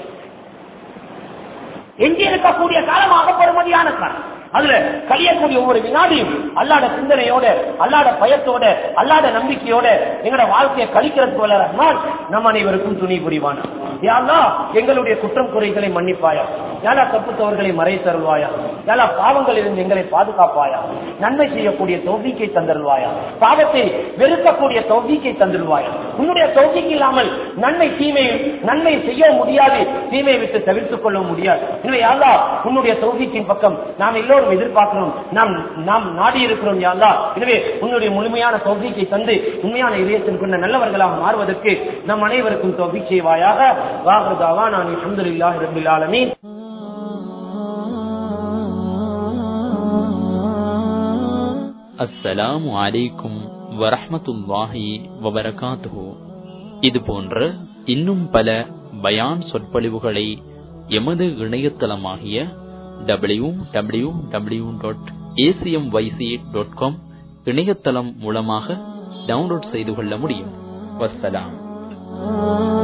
எஞ்சி இருக்கக்கூடிய காலமாக பெருமதியான காலம் அதுல கழியக்கூடிய ஒவ்வொரு வினாடியும் அல்லாட சிந்தனையோட அல்லாட பயத்தோட அல்லாட நம்பிக்கையோட எங்களோட வாழ்க்கையை கழிக்கிறது போல ரஹ்மான் நம் அனைவருக்கும் துணி புரிவானா யாரா எங்களுடைய குற்றம் குறைகளை மன்னிப்பாயா யாரா தப்பு தவறுகளை மறை தருவாயா யாரா பாவங்களிலிருந்து எங்களை பாதுகாப்பாயா நன்மை செய்யக்கூடிய தௌபிக்கை தந்தருவாயா பாவத்தை வெறுக்கக்கூடிய தௌபிக்கை தந்துடுவாயா உன்னுடைய தௌபிக்கு இல்லாமல் நன்மை தீமையும் நன்மை செய்ய முடியாது தீமையை விட்டு தவிர்த்துக் கொள்ள முடியாது எனவே யாரா உன்னுடைய தௌபிக்கின் பக்கம் நாம் எல்லோரும் எதிர்பார்க்கிறோம் நாம் நாம் நாடி இருக்கிறோம் யாரா எனவே உன்னுடைய முழுமையான தௌபிக்கை தந்து உண்மையான இதயத்தின் கொண்ட நல்லவர்களாக மாறுவதற்கு நம் அனைவருக்கும் தௌபிக் செய்வாயாக வாகர்தாவா நான் அஹமதுல்லாஹி ரபில் ஆலமீன் அஸ்ஸலாமு அலைக்கும் வரஹ்மத்துல்லாஹி வபரகாத்துஹு இது போன்ற இன்னும் பல பயான் சொற்பொழிவுகளை எமது இணையதளமாகிய W W W dot ACM YC dot com இணையதளம் மூலமாக டவுன்லோட் செய்து கொள்ள முடியும் வஸ்ஸலாம்